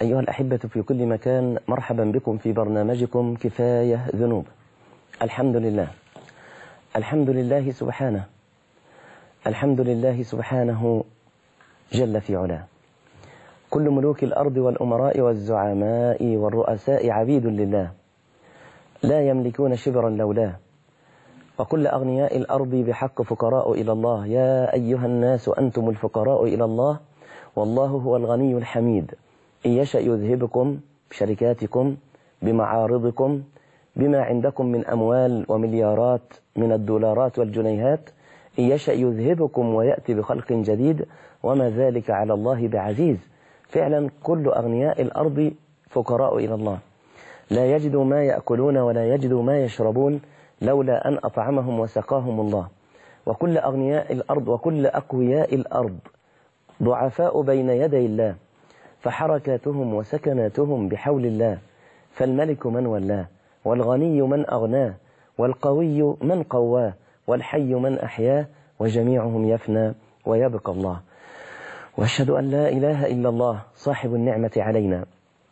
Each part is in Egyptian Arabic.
أيها الأحبة في كل مكان مرحبا بكم في برنامجكم كفاية ذنوب الحمد لله الحمد لله سبحانه الحمد لله سبحانه جل في علاه كل ملوك الأرض والأمراء والزعماء والرؤساء عبيد لله لا يملكون شبرا لولاه وكل أغنياء الأرض بحق فقراء إلى الله يا أيها الناس أنتم الفقراء إلى الله والله هو الغني الحميد إن يشأ يذهبكم بشركاتكم بمعارضكم بما عندكم من أموال ومليارات من الدولارات والجنيهات إن يشأ يذهبكم ويأتي بخلق جديد وما ذلك على الله بعزيز فعلا كل أغنياء الأرض فقراء إلى الله لا يجدوا ما يأكلون ولا يجدوا ما يشربون لولا أن أطعمهم وسقاهم الله وكل أغنياء الأرض وكل أقوياء الأرض ضعفاء بين يدي الله فحركاتهم وسكناتهم بحول الله فالملك من ولاه والغني من أغناه والقوي من قواه والحي من أحياه وجميعهم يفنى ويبقى الله واشهد أن لا إله إلا الله صاحب النعمة علينا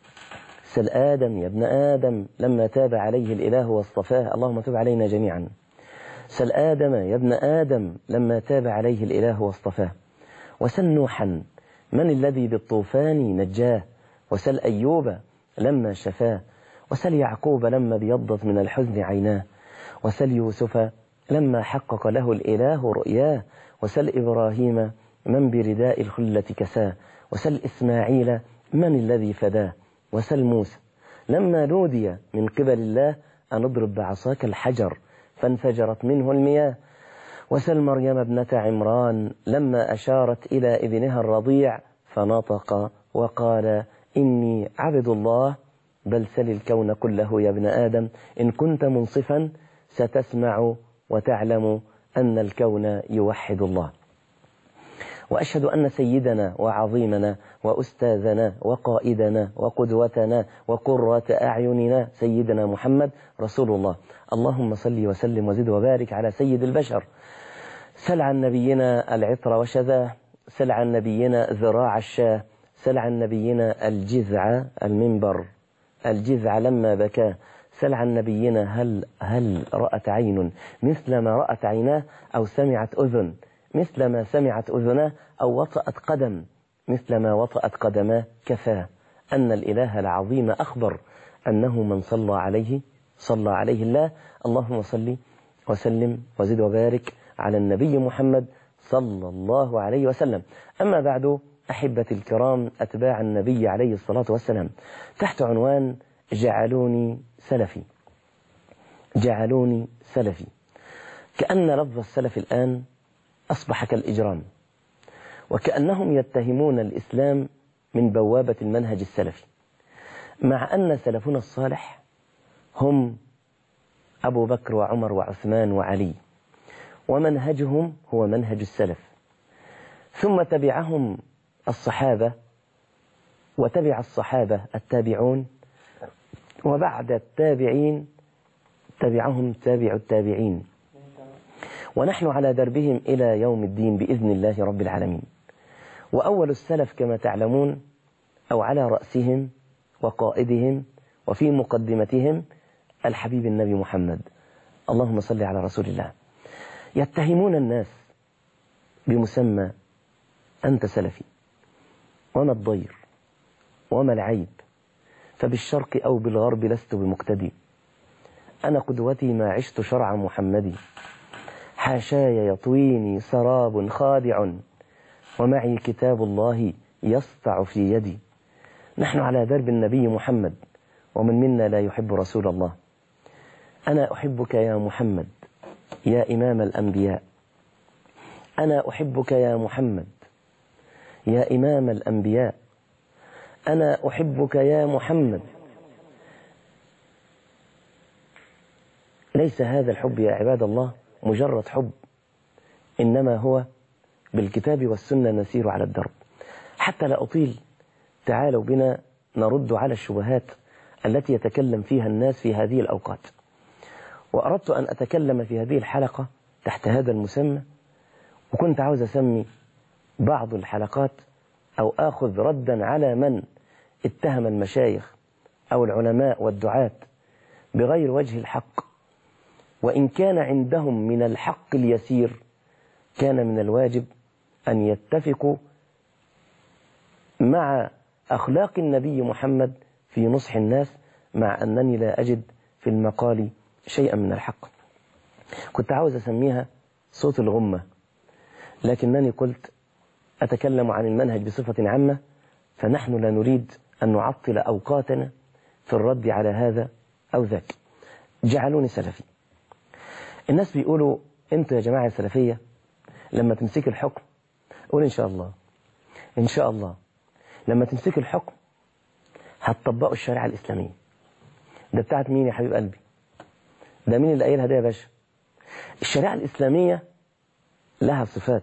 سل آدم يا ابن آدم لما تاب عليه الإله واصطفاه اللهم تب علينا جميعا سل آدم يا ابن آدم لما تاب عليه الإله واصطفاه وسل نوحا من الذي بالطوفان نجاه وسل أيوب لما شفاه وسل يعقوب لما ابيضت من الحزن عيناه وسل يوسف لما حقق له الإله رؤياه وسل إبراهيم من برداء الخلة كساه وسل إسماعيل من الذي فداه وسل موسى لما نودي من قبل الله أن اضرب بعصاك الحجر فانفجرت منه المياه وسل مريم ابنة عمران لما أشارت إلى ابنها الرضيع فنطق وقال إني عبد الله بل سل الكون كله يا ابن آدم إن كنت منصفا ستسمع وتعلم أن الكون يوحد الله وأشهد أن سيدنا وعظيمنا وأستاذنا وقائدنا وقدوتنا وقرة أعيننا سيدنا محمد رسول الله اللهم صل وسلم وزد وبارك على سيد البشر سل عن نبينا العطر وشذاه سل عن نبينا ذراع الشاه سل عن نبينا الجذع المنبر الجذع لما بكاه سل عن نبينا هل هل رأت عين مثل ما رأت عيناه أو سمعت أذن مثل ما سمعت أذناه أو وطأت قدم مثل ما وطأت قدماه كفاه أن الإله العظيم أخبر أنه من صلى عليه صلى عليه الله اللهم صل وسلم وزد وبارك على النبي محمد صلى الله عليه وسلم أما بعد أحبتي الكرام أتباع النبي عليه الصلاة والسلام تحت عنوان جعلوني سلفي جعلوني سلفي كأن لفظ السلف الآن أصبح كالإجرام وكأنهم يتهمون الإسلام من بوابة المنهج السلفي مع أن سلفنا الصالح هم أبو بكر وعمر وعثمان وعلي ومنهجهم هو منهج السلف ثم تبعهم الصحابة وتبع الصحابة التابعون وبعد التابعين تبعهم تابع التابعين ونحن على دربهم إلى يوم الدين بإذن الله رب العالمين وأول السلف كما تعلمون أو على رأسهم وقائدهم وفي مقدمتهم الحبيب النبي محمد اللهم صل على رسول الله يتهمون الناس بمسمى أنت سلفي وما الضير وما العيب فبالشرق أو بالغرب لست بمقتدي أنا قدوتي ما عشت شرع محمدي حاشاي يطويني سراب خادع ومعي كتاب الله يسطع في يدي نحن على درب النبي محمد ومن منا لا يحب رسول الله أنا أحبك يا محمد يا إمام الأنبياء أنا أحبك يا محمد يا إمام الأنبياء أنا أحبك يا محمد ليس هذا الحب يا عباد الله مجرد حب إنما هو بالكتاب والسنة نسير على الدرب حتى لا أطيل تعالوا بنا نرد على الشبهات التي يتكلم فيها الناس في هذه الأوقات وأردت أن أتكلم في هذه الحلقة تحت هذا المسمى وكنت عاوز أسمي بعض الحلقات أو آخذ ردا على من اتهم المشايخ أو العلماء والدعاة بغير وجه الحق وإن كان عندهم من الحق اليسير كان من الواجب أن يتفقوا مع أخلاق النبي محمد في نصح الناس مع أنني لا أجد في المقال شيئا من الحق كنت عاوز أسميها صوت الغمة لكنني قلت أتكلم عن المنهج بصفة عامة فنحن لا نريد أن نعطل أوقاتنا في الرد على هذا أو ذاك جعلوني سلفي الناس بيقولوا انتوا يا جماعة السلفية لما تمسك الحكم قول إن شاء الله إن شاء الله لما تمسك الحكم هتطبقوا الشريعة الإسلامية ده بتاعت مين يا حبيب قلبي ده مين اللي قايلها ده يا باشا الشريعة الإسلامية لها صفات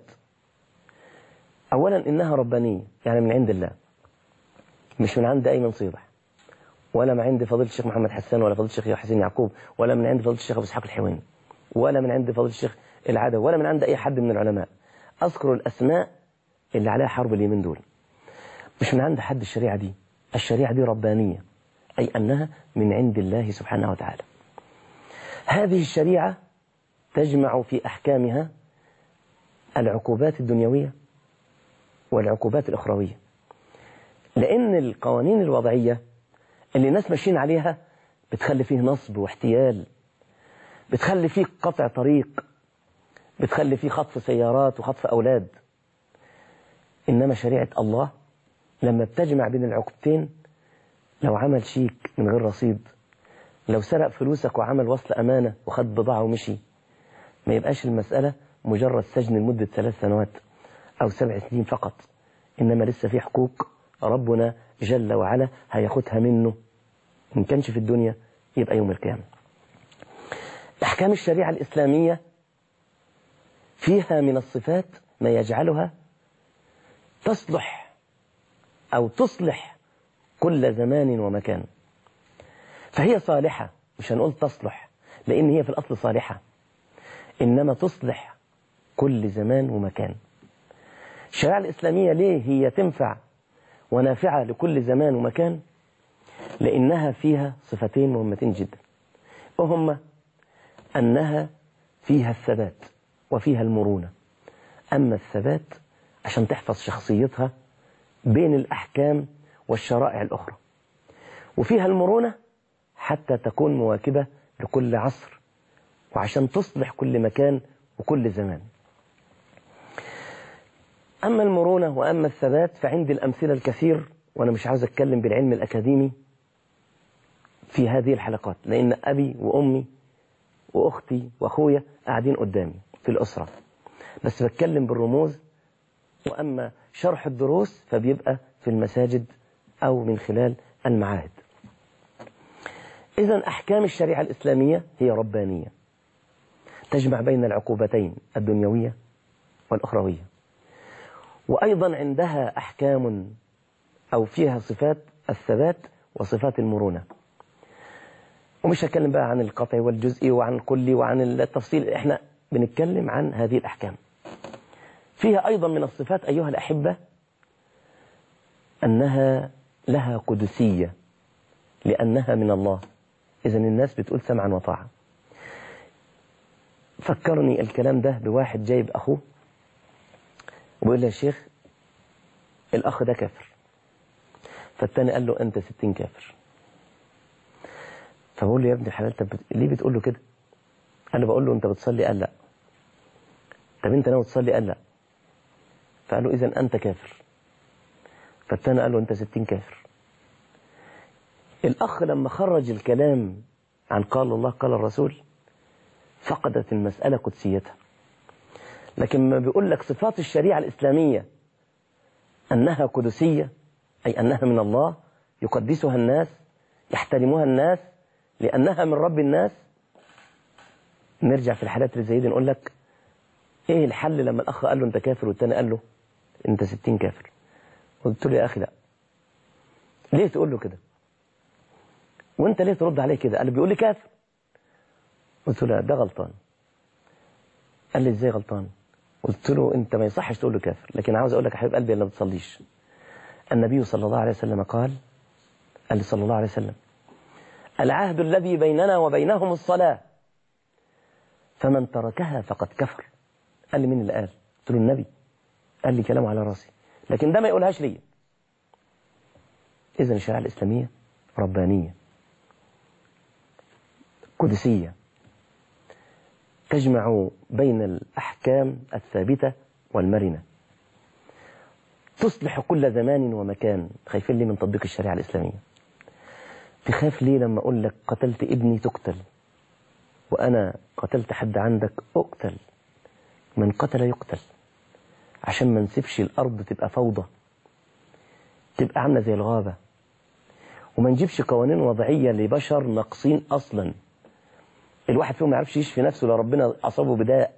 أولا إنها ربانية يعني من عند الله مش من عند أيمن صيبح ولا من عند فضيلة الشيخ محمد حسان ولا فضيلة الشيخ حسين يعقوب ولا من عند فضيلة الشيخ أبو إسحاق الحويني ولا من عند فضيلة الشيخ العدوي ولا من عند أي حد من العلماء أذكر الأسماء اللي عليها حرب اليمين دول مش من عند حد الشريعة دي الشريعة دي ربانية أي أنها من عند الله سبحانه وتعالى هذه الشريعة تجمع في أحكامها العقوبات الدنيوية والعقوبات الأخروية لأن القوانين الوضعية اللي الناس ماشيين عليها بتخلي فيه نصب واحتيال بتخلي فيه قطع طريق بتخلي فيه خطف سيارات وخطف أولاد إنما شريعة الله لما بتجمع بين العقوبتين لو عمل شيك من غير رصيد لو سرق فلوسك وعمل وصل أمانة وخد بضاعة ومشي ما يبقاش المسألة مجرد سجن لمدة ثلاث سنوات أو سبع سنين فقط إنما لسه في حقوق ربنا جل وعلا هياخدها منه إن كانش في الدنيا يبقى يوم القيامة أحكام الشريعة الإسلامية فيها من الصفات ما يجعلها تصلح أو تصلح كل زمان ومكان فهي صالحة مش هنقول تصلح لأن هي في الأصل صالحة إنما تصلح كل زمان ومكان الشريعة الإسلامية ليه هي تنفع ونافعة لكل زمان ومكان لأنها فيها صفتين مهمتين جدا وهما أنها فيها الثبات وفيها المرونة أما الثبات عشان تحفظ شخصيتها بين الأحكام والشرائع الأخرى وفيها المرونة حتى تكون مواكبة لكل عصر وعشان تصلح كل مكان وكل زمان أما المرونة وأما الثبات فعندي الأمثلة الكثير وأنا مش عاوز أتكلم بالعلم الأكاديمي في هذه الحلقات لأن أبي وأمي وأختي وأخويا قاعدين قدامي في الأسرة بس بتكلم بالرموز وأما شرح الدروس فبيبقى في المساجد أو من خلال المعاهد إذا أحكام الشريعة الإسلامية هي ربانية تجمع بين العقوبتين الدنيوية والأخروية وأيضا عندها أحكام أو فيها صفات الثبات وصفات المرونة ومش هتكلم بقى عن القطع والجزئي وعن الكلي وعن التفصيل احنا بنتكلم عن هذه الأحكام فيها أيضا من الصفات أيها الأحبة أنها لها قدسية لأنها من الله إذا الناس بتقول سمعا وطاعة فكرني الكلام ده بواحد جايب أخوه وبيقول له يا شيخ الأخ ده كافر فالتاني قال له أنت ستين كافر فبقول له يا ابن الحلال طب ليه بتقول له كده قال له بقول له أنت بتصلي قال لا طب أنت ناوي تصلي قال لا فقال له إذا أنت كافر فالتاني قال له أنت ستين كافر الأخ لما خرج الكلام عن قال الله قال الرسول فقدت المسألة قدسيتها لكن ما بيقول لك صفات الشريعة الإسلامية أنها قدسية أي أنها من الله يقدسها الناس يحترمها الناس لأنها من رب الناس نرجع في الحالات اللي زي دي نقول لك إيه الحل لما الأخ قال له أنت كافر والتاني قال له أنت ستين كافر قلت له يا أخي لا ليه تقول له كده وانت ليه ترد عليه كده قال لي بيقول لي كافر قلت له لا ده غلطان قال لي ازاي غلطان قلت له انت ما يصحش تقول له كافر لكن عاوز اقول لك يا حبيب قلبي اللي ما بتصليش النبي صلى الله عليه وسلم قال قال لي صلى الله عليه وسلم العهد الذي بيننا وبينهم الصلاة فمن تركها فقد كفر قال لي مين اللي قال قلت له النبي قال لي كلام على راسي لكن ده ما يقولهاش لي إذا الشريعة الإسلامية ربانية قدسية تجمع بين الأحكام الثابتة والمرنة تصلح كل زمان ومكان خايفين ليه من تطبيق الشريعة الإسلامية تخاف ليه لما أقول لك قتلت ابني تقتل وأنا قتلت حد عندك أقتل من قتل يقتل عشان ما نسيبش الأرض تبقى فوضى تبقى عاملة زي الغابة وما نجيبش قوانين وضعية لبشر ناقصين أصلا الواحد فيهم ما يعرفش يشفي نفسه لو ربنا أصابه بداء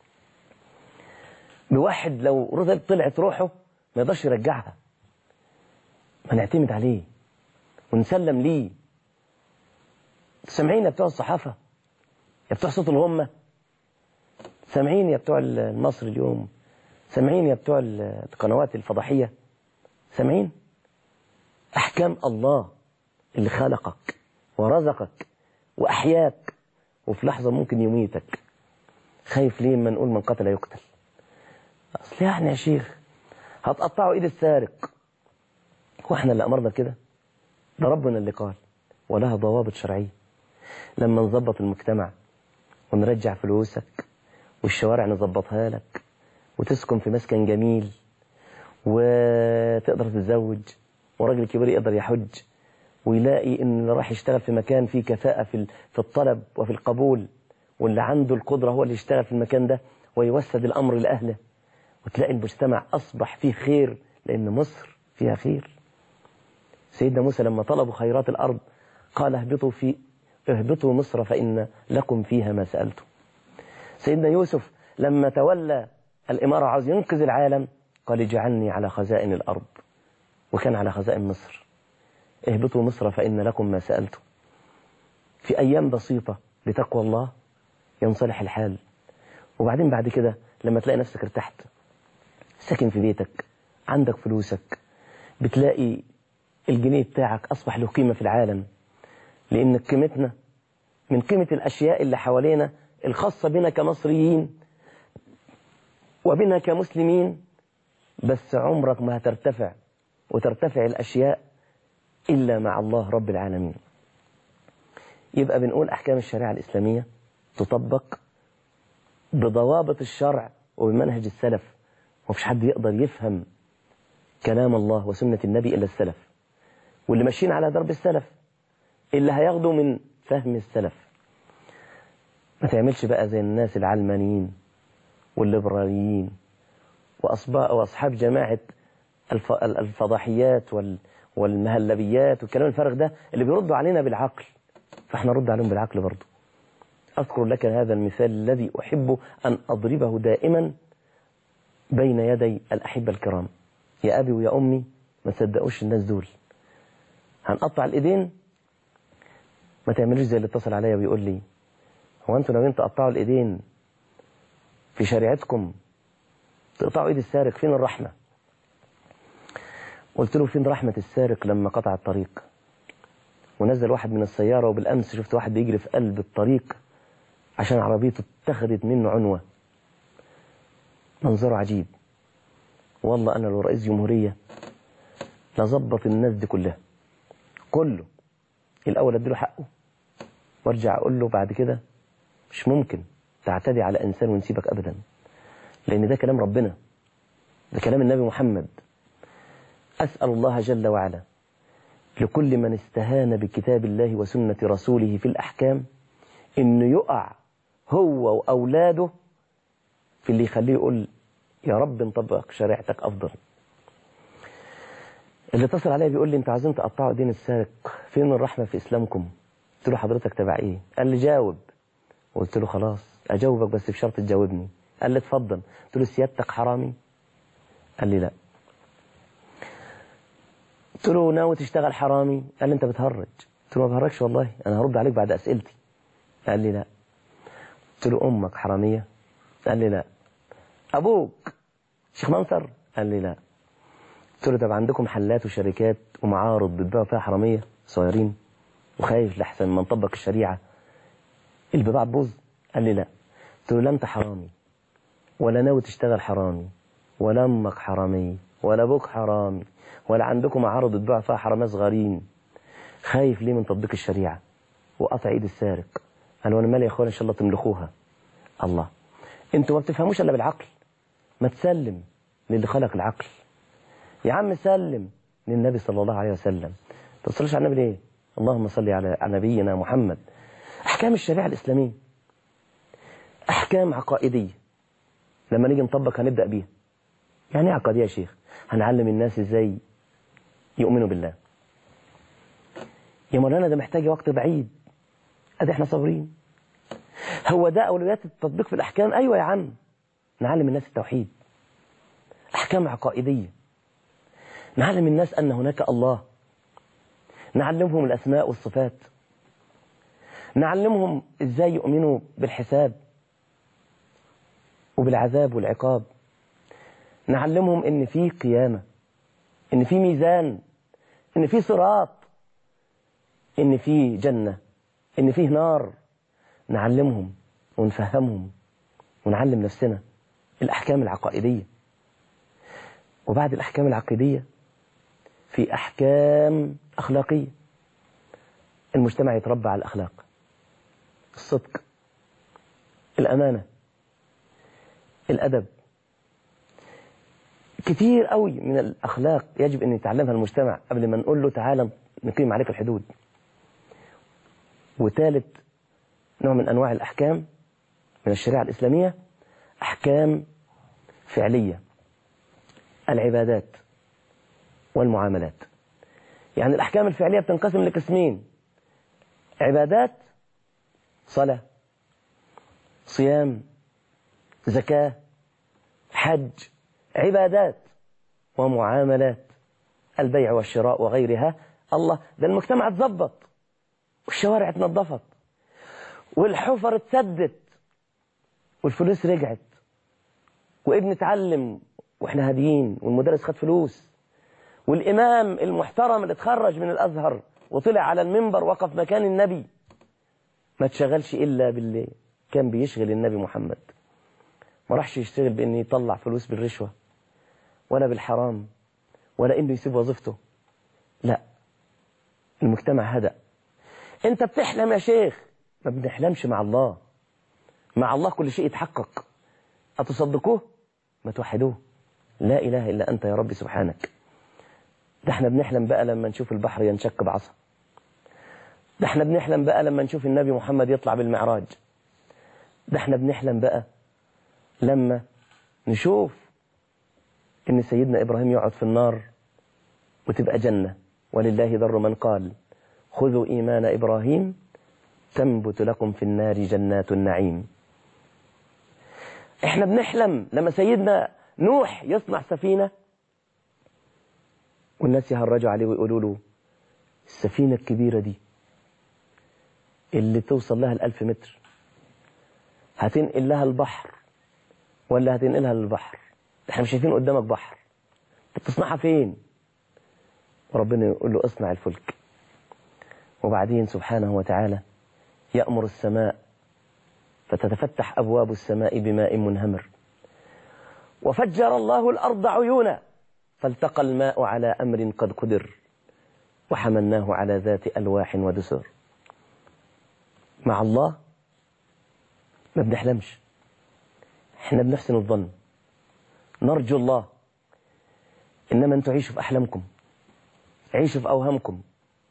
بواحد لو رزق طلعت روحه ما يقدرش يرجعها ما نعتمد عليه ونسلم ليه سامعين يا بتوع الصحافة يا بتوع صوت الغمة سامعين يا بتوع المصر اليوم سامعين يا بتوع القنوات الفضحية سامعين أحكام الله اللي خلقك ورزقك وأحياك وفي لحظة ممكن يميتك خايف ليه ما نقول من قتل يقتل أصل يعني يا شيخ هتقطعوا إيد السارق وإحنا اللي أمرنا كده ده ربنا اللي قال ولها ضوابط شرعية لما نظبط المجتمع ونرجع فلوسك والشوارع نظبطها لك وتسكن في مسكن جميل وتقدر تتزوج وراجل كبير يقدر يحج ويلاقي ان اللي راح يشتغل في مكان فيه كفاءة في في الطلب وفي القبول واللي عنده القدرة هو اللي يشتغل في المكان ده ويوسد الأمر لأهله وتلاقي المجتمع أصبح فيه خير لأن مصر فيها خير سيدنا موسى لما طلبوا خيرات الأرض قال اهبطوا في اهبطوا مصر فإن لكم فيها ما سألتم سيدنا يوسف لما تولى الإمارة عاوز ينقذ العالم قال اجعلني على خزائن الأرض وكان على خزائن مصر اهبطوا مصر فإن لكم ما سألتم في أيام بسيطة بتقوى الله ينصلح الحال وبعدين بعد كده لما تلاقي نفسك ارتحت ساكن في بيتك عندك فلوسك بتلاقي الجنيه بتاعك أصبح له قيمة في العالم لأن قيمتنا من قيمة الأشياء اللي حوالينا الخاصة بنا كمصريين وبنا كمسلمين بس عمرك ما هترتفع وترتفع الأشياء إلا مع الله رب العالمين يبقى بنقول أحكام الشريعة الإسلامية تطبق بضوابط الشرع وبمنهج السلف ومفيش حد يقدر يفهم كلام الله وسنة النبي إلا السلف واللي ماشيين على درب السلف اللي هياخدوا من فهم السلف ما تعملش بقى زي الناس العلمانيين والليبراليين وأصحاب جماعة الفضاحيات والمهلبيات والكلام الفارغ ده اللي بيردوا علينا بالعقل فاحنا نرد عليهم بالعقل برضه أذكر لك هذا المثال الذي أحب أن أضربه دائما بين يدي الأحبة الكرام يا أبي ويا أمي ما تصدقوش الناس دول هنقطع الإيدين ما تعملوش زي اللي اتصل عليا ويقول لي هو أنتوا ناويين تقطعوا الإيدين في شريعتكم تقطعوا إيد السارق فين الرحمة قلت له فين رحمة السارق لما قطع الطريق ونزل واحد من السيارة وبالأمس شفت واحد بيجري في قلب الطريق عشان عربيته اتخذت منه عنوة منظره عجيب والله أنا لو رئيس جمهورية لظبط الناس دي كلها كله الأول أديله حقه وارجع أقول له بعد كده مش ممكن تعتدي على إنسان ونسيبك أبدا لأن ده كلام ربنا ده كلام النبي محمد أسأل الله جل وعلا لكل من استهان بكتاب الله وسنة رسوله في الأحكام إنه يقع هو وأولاده في اللي يخليه يقول يا رب نطبق شريعتك أفضل اللي اتصل عليا بيقول لي انتوا عايزين تقطعوا دين السارق فين الرحمة في إسلامكم قلت له حضرتك تبع ايه قال لي جاوب قلت له خلاص أجاوبك بس بشرط تجاوبني قال لي اتفضل قلت له سيادتك حرامي قال لي لا قلت له ناوي تشتغل حرامي قال لي انت بتهرج قلت له ما بهرجش والله انا هرد عليك بعد اسئلتي قال لي لا قلت له امك حراميه قال لي لا ابوك شيخ منصر قال لي لا قلت له طب عندكم محلات وشركات ومعارض بتبيعوا فيها حراميه صغيرين وخايف لحسن ما نطبق الشريعة البضاعة تبوظ قال لي لا قلت له لا انت حرامي ولا ناوي تشتغل حرامي ولا امك حرامي ولا ابوك حرامي ولا عندكم معارض تبيع فيها حرامية صغيرين خايف ليه من تطبيق الشريعة وقطع ايد السارق قال وانا مالي يا اخوانا ان شاء الله تملكوها الله انتوا ما بتفهموش الا بالعقل ما تسلم للي خلق العقل يا عم سلم للنبي صلى الله عليه وسلم تصلش على النبي ليه اللهم صل على على نبينا محمد احكام الشريعه الاسلاميه احكام عقائديه لما نيجي نطبق هنبدا بيها يعني ايه عقائديه يا شيخ هنعلم الناس ازاي يؤمنوا بالله يا مولانا ده محتاج وقت بعيد ادي احنا صابرين هو ده اولويات التطبيق في الاحكام ايوه يا عم نعلم الناس التوحيد احكام عقائديه نعلم الناس ان هناك الله نعلمهم الاسماء والصفات نعلمهم ازاي يؤمنوا بالحساب وبالعذاب والعقاب نعلمهم ان في قيامه ان في ميزان ان في صراط ان في جنه ان فيه نار نعلمهم ونفهمهم ونعلم نفسنا الأحكام العقائدية وبعد الأحكام العقيدية في أحكام أخلاقية المجتمع يتربى على الأخلاق الصدق الأمانة الأدب كتير قوي من الأخلاق يجب أن يتعلمها المجتمع قبل ما نقول له تعالى نقيم عليك الحدود وثالث نوع من أنواع الأحكام من الشريعة الإسلامية أحكام فعلية العبادات والمعاملات يعني الأحكام الفعلية بتنقسم لقسمين عبادات صلاة صيام زكاة حج عبادات ومعاملات البيع والشراء وغيرها الله ده المجتمع اتظبط والشوارع اتنظفت والحفر اتسدت والفلوس رجعت وابن اتعلم واحنا هاديين والمدرس خد فلوس والامام المحترم اللي اتخرج من الازهر وطلع على المنبر وقف مكان النبي ما تشغلش الا باللي كان بيشغل النبي محمد ما راحش يشتغل بان يطلع فلوس بالرشوه ولا بالحرام ولا انه يسيب وظيفته لا المجتمع هدأ انت بتحلم يا شيخ ما بنحلمش مع الله مع الله كل شيء يتحقق أتصدقوه ما توحدوه لا إله إلا أنت يا ربي سبحانك ده احنا بنحلم بقى لما نشوف البحر ينشق بعصا ده احنا بنحلم بقى لما نشوف النبي محمد يطلع بالمعراج ده احنا بنحلم بقى لما نشوف ان سيدنا ابراهيم يقعد في النار وتبقى جنة ولله ذر من قال خذوا ايمان ابراهيم تنبت لكم في النار جنات النعيم احنا بنحلم لما سيدنا نوح يصنع سفينة والناس يهرجوا عليه ويقولوا له السفينة الكبيرة دي اللي توصل لها الألف متر هتنقل لها البحر ولا هتنقلها للبحر احنا مش شايفين قدامك بحر انت بتصنعها فين وربنا يقول له اصنع الفلك وبعدين سبحانه وتعالى يأمر السماء فتتفتح أبواب السماء بماء منهمر وفجر الله الأرض عيونا فالتقى الماء على أمر قد قدر وحملناه على ذات ألواح ودسر مع الله ما بنحلمش احنا بنحسن الظن نرجو الله إنما أنتوا عيشوا في أحلامكم عيشوا في أوهامكم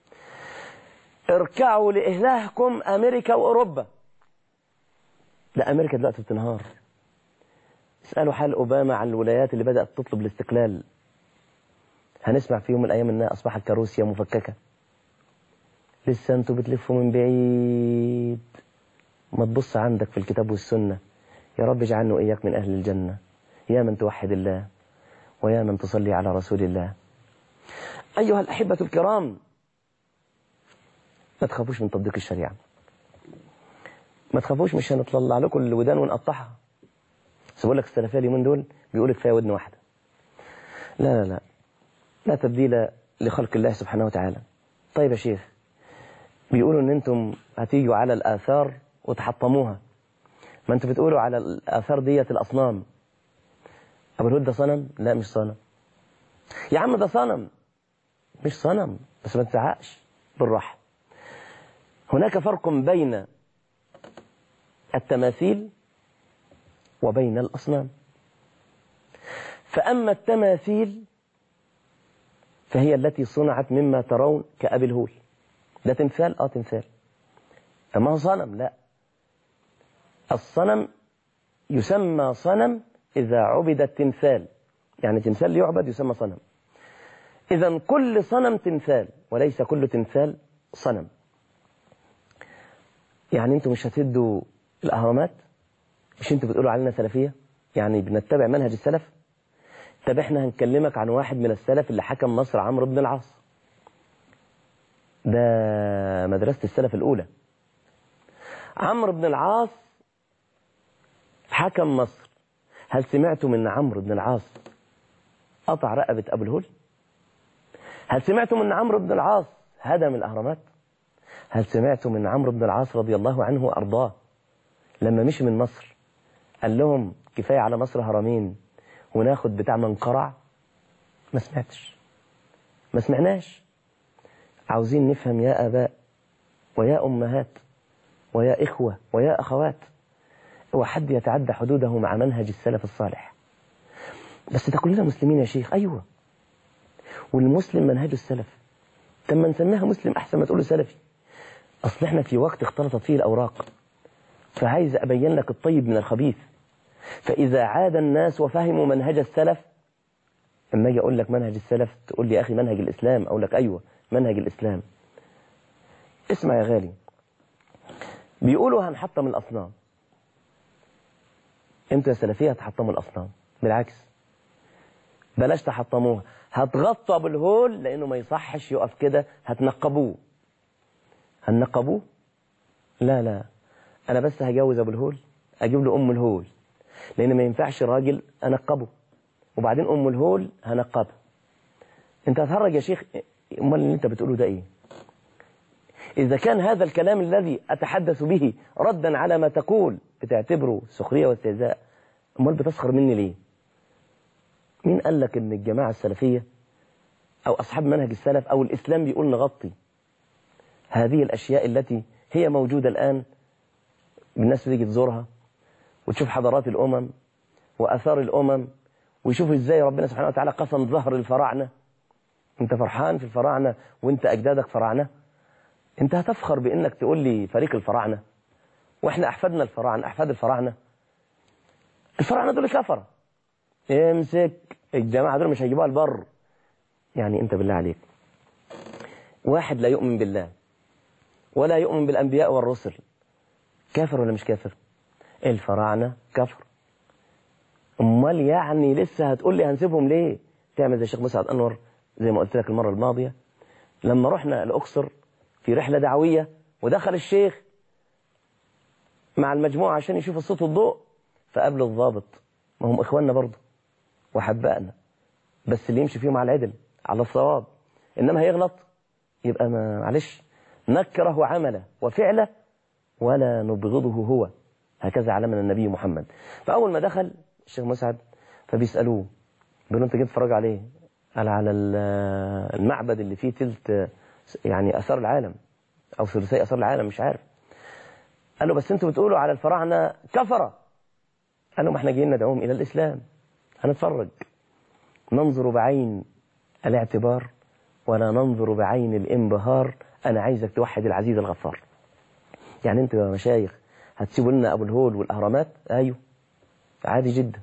اركعوا لإلهكم أمريكا وأوروبا لا أمريكا دلوقتي بتنهار اسألوا حال أوباما عن الولايات اللي بدأت تطلب الاستقلال هنسمع في يوم من الأيام إنها أصبحت كروسيا مفككة لسه أنتوا بتلفوا من بعيد ما تبص عندك في الكتاب والسنة يا رب اجعلنا وإياك من أهل الجنة يا من توحد الله ويا من تصلي على رسول الله أيها الأحبة الكرام ما تخافوش من تطبيق الشريعة ما تخافوش مش هنطلع لكم الودان ونقطعها بس بقول لك السلفيه اليومين دول بيقول كفايه ودن واحده لا لا لا لا تبديل لخلق الله سبحانه وتعالى طيب يا شيخ بيقولوا ان انتم هتيجوا على الاثار وتحطموها ما انتوا بتقولوا على الاثار ديت الاصنام ابو الهود ده صنم لا مش صنم يا عم ده صنم مش صنم بس ما تزعقش بالراحه هناك فرق بين التماثيل وبين الأصنام فأما التماثيل فهي التي صنعت مما ترون كأبي الهول ده تمثال اه تمثال فما هو صنم لا الصنم يسمى صنم إذا عبد التمثال يعني تمثال يعبد يسمى صنم إذا كل صنم تمثال وليس كل تمثال صنم يعني انتوا مش هتدوا الأهرامات مش انتوا بتقولوا علينا سلفية يعني بنتبع منهج السلف طب احنا هنكلمك عن واحد من السلف اللي حكم مصر عمرو بن العاص ده مدرسة السلف الأولى عمرو بن العاص حكم مصر هل سمعتم ان عمرو بن العاص قطع رقبة أبو الهول هل سمعتم ان عمرو بن العاص هدم الأهرامات هل سمعتم ان عمرو بن العاص رضي الله عنه وأرضاه لما مشي من مصر قال لهم كفاية على مصر هرمين وناخد بتاع منقرع ما سمعتش ما سمعناش عاوزين نفهم يا آباء ويا أمهات ويا إخوة ويا أخوات هو حد يتعدى حدوده مع منهج السلف الصالح بس ده كلنا مسلمين يا شيخ أيوة والمسلم منهج السلف طب ما نسميها مسلم أحسن ما تقوله سلفي أصل احنا في وقت اختلطت فيه الأوراق فعايز أبين لك الطيب من الخبيث فإذا عاد الناس وفهموا منهج السلف لما أجي أقول لك منهج السلف تقول لي يا أخي منهج الإسلام أقول لك أيوة منهج الإسلام اسمع يا غالي بيقولوا هنحطم الأصنام انتوا يا سلفية هتحطموا الأصنام بالعكس بلاش تحطموها هتغطوا أبو الهول لأنه ما يصحش يقف كده هتنقبوه هنقبوه لا لا أنا بس هجوز أبو الهول أجيب له أم الهول لأن ما ينفعش راجل أنقبه وبعدين أم الهول هنقبها أنت هتهرج يا شيخ أمال اللي أنت بتقوله ده إيه إذا كان هذا الكلام الذي أتحدث به ردا على ما تقول بتعتبره سخرية واستهزاء أمال بتسخر مني ليه مين قال لك إن الجماعة السلفية أو أصحاب منهج السلف أو الإسلام بيقول نغطي هذه الأشياء التي هي موجودة الآن الناس تيجي تزورها وتشوف حضارات الأمم وأثار الأمم ويشوفوا إزاي ربنا سبحانه وتعالى قسم ظهر الفراعنة أنت فرحان في الفراعنة وأنت أجدادك فراعنة أنت هتفخر بأنك تقول لي فريق الفراعنة وإحنا أحفادنا الفراعنة أحفاد الفراعنة الفراعنة دول كفرة امسك الجماعة دول مش هيجيبوها البر يعني أنت بالله عليك واحد لا يؤمن بالله ولا يؤمن بالأنبياء والرسل كافر ولا مش كافر الفراعنة كفر امال يعني لسه هتقول لي هنسيبهم ليه تعمل زي الشيخ مسعد انور زي ما قلت لك المره الماضيه لما رحنا الاقصر في رحله دعويه ودخل الشيخ مع المجموعه عشان يشوف الصوت والضوء فقابل الضابط ما هم اخواننا برضه وحبقنا بس اللي يمشي فيهم على العدل على الصواب انما هيغلط يبقى ما معلش نكره عمله وفعله ولا نبغضه هو هكذا علمنا النبي محمد فأول ما دخل الشيخ مسعد فبيسألوه بيقولوا أنت جيت تتفرج عليه قال على المعبد اللي فيه تلت يعني أثار العالم أو ثلثي أثار العالم مش عارف قال له بس أنتوا بتقولوا على الفراعنة كفرة قال له ما احنا جايين ندعوهم إلى الإسلام هنتفرج ننظر بعين الاعتبار ولا ننظر بعين الانبهار أنا عايزك توحد العزيز الغفار يعني أنتوا يا مشايخ هتسيبوا لنا أبو الهول والأهرامات أيوه عادي جدا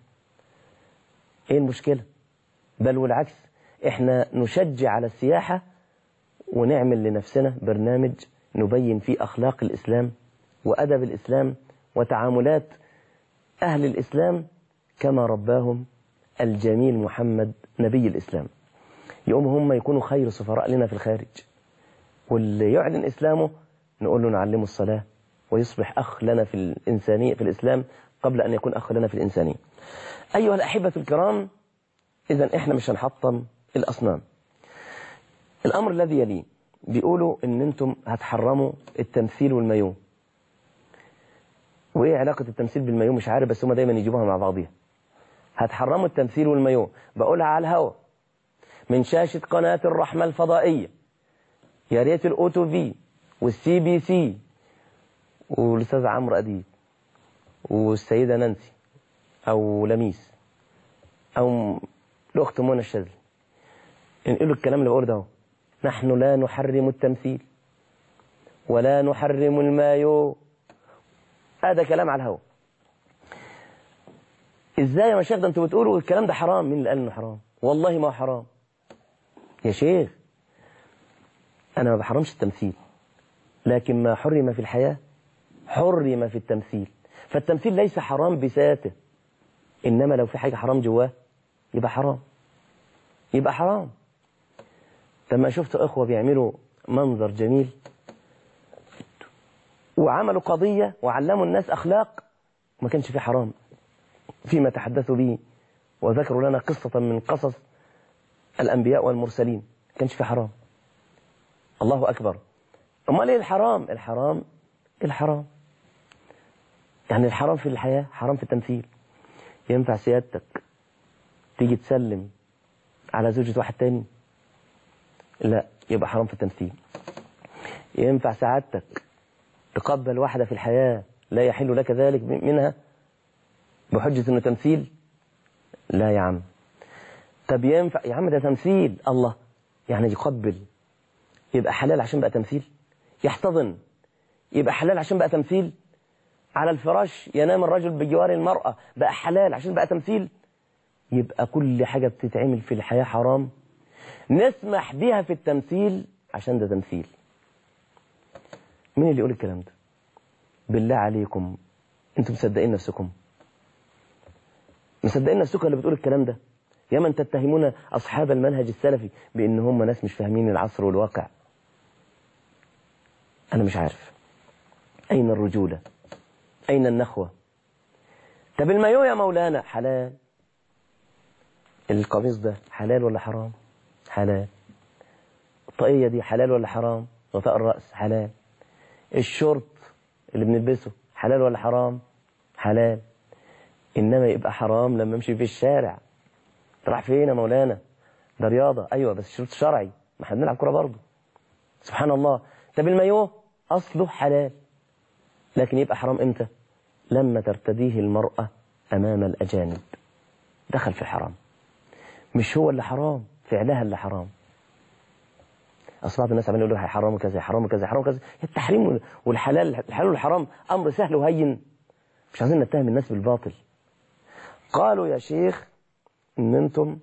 إيه المشكلة بل والعكس إحنا نشجع على السياحة ونعمل لنفسنا برنامج نبين فيه أخلاق الإسلام وأدب الإسلام وتعاملات أهل الإسلام كما رباهم الجميل محمد نبي الإسلام يقوم هم يكونوا خير سفراء لنا في الخارج واللي يعلن إسلامه نقول له نعلمه الصلاة ويصبح أخ لنا في الإنسانية في الإسلام قبل أن يكون أخ لنا في الإنسانية أيها الأحبة الكرام إذا إحنا مش هنحطم الأصنام الأمر الذي يليه بيقولوا ان انتم هتحرموا التمثيل والمايو وايه علاقة التمثيل بالمايو مش عارف بس هم دايما يجيبوها مع بعضيها هتحرموا التمثيل والمايو بقولها على الهوا من شاشة قناة الرحمة الفضائية يا ريت الاوتو في والسي بي سي والاستاذ عمرو اديب والسيدة نانسي او لميس او الاخت منى الشاذلي انقلوا الكلام اللي بقوله ده اهو. نحن لا نحرم التمثيل ولا نحرم المايو هذا كلام على الهواء ازاي يا مشايخ ده انتوا بتقولوا الكلام ده حرام مين اللي قال انه حرام والله ما هو حرام يا شيخ انا ما بحرمش التمثيل لكن ما حرم في الحياة حرم في التمثيل فالتمثيل ليس حرام بذاته انما لو في حاجة حرام جواه يبقى حرام يبقى حرام لما شفت اخوة بيعملوا منظر جميل وعملوا قضية وعلموا الناس أخلاق ما كانش في حرام فيما تحدثوا به وذكروا لنا قصة من قصص الأنبياء والمرسلين ما كانش في حرام الله أكبر أمال إيه الحرام الحرام الحرام يعني الحرام في الحياة حرام في التمثيل ينفع سيادتك تيجي تسلم على زوجة واحد تاني لا يبقى حرام في التمثيل ينفع سعادتك تقبل واحدة في الحياة لا يحل لك ذلك منها بحجة انه تمثيل لا يا عم طب ينفع يا عم ده تمثيل الله يعني يقبل يبقى حلال عشان بقى تمثيل يحتضن يبقى حلال عشان بقى تمثيل على الفراش ينام الرجل بجوار المرأة بقى حلال عشان بقى تمثيل يبقى كل حاجة بتتعمل في الحياة حرام نسمح بيها في التمثيل عشان ده تمثيل مين اللي يقول الكلام ده بالله عليكم انتم مصدقين نفسكم مصدقين نفسكم اللي بتقول الكلام ده يا من تتهمون أصحاب المنهج السلفي بأن هم ناس مش فاهمين العصر والواقع أنا مش عارف أين الرجولة أين النخوة طب المايو يا مولانا حلال القميص ده حلال ولا حرام حلال الطاقية دي حلال ولا حرام غطاء الرأس حلال الشورت اللي بنلبسه حلال ولا حرام حلال إنما يبقى حرام لما امشي في الشارع راح فين يا مولانا ده رياضة أيوة بس شرط شرعي ما احنا بنلعب كورة برضه سبحان الله طب المايوه أصله حلال لكن يبقى حرام إمتى لما ترتديه المرأة أمام الأجانب دخل في الحرام مش هو اللي حرام فعلها اللي حرام أصل بعض الناس عمالين يقولوا حرام وكذا حرام وكذا حرام وكذا التحريم والحلال الحلال والحرام أمر سهل وهين مش عايزين نتهم الناس بالباطل قالوا يا شيخ ان انتم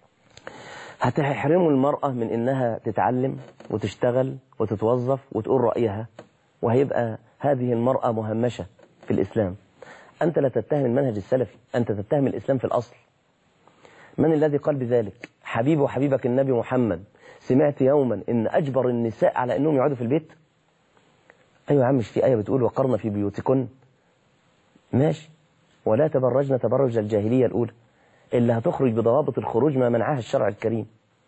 هتحرموا المرأة من انها تتعلم وتشتغل وتتوظف وتقول رأيها وهيبقى هذه المرأة مهمشة في الإسلام أنت لا تتهم المنهج السلفي أنت تتهم الإسلام في الأصل من الذي قال بذلك حبيب وحبيبك النبي محمد سمعت يوما ان اجبر النساء على انهم يقعدوا في البيت ايوه يا عم مش في ايه بتقول وقرن في بيوتكن ماشي ولا تبرجن تبرج الجاهليه الاولى اللي هتخرج بضوابط الخروج ما منعها الشرع الكريم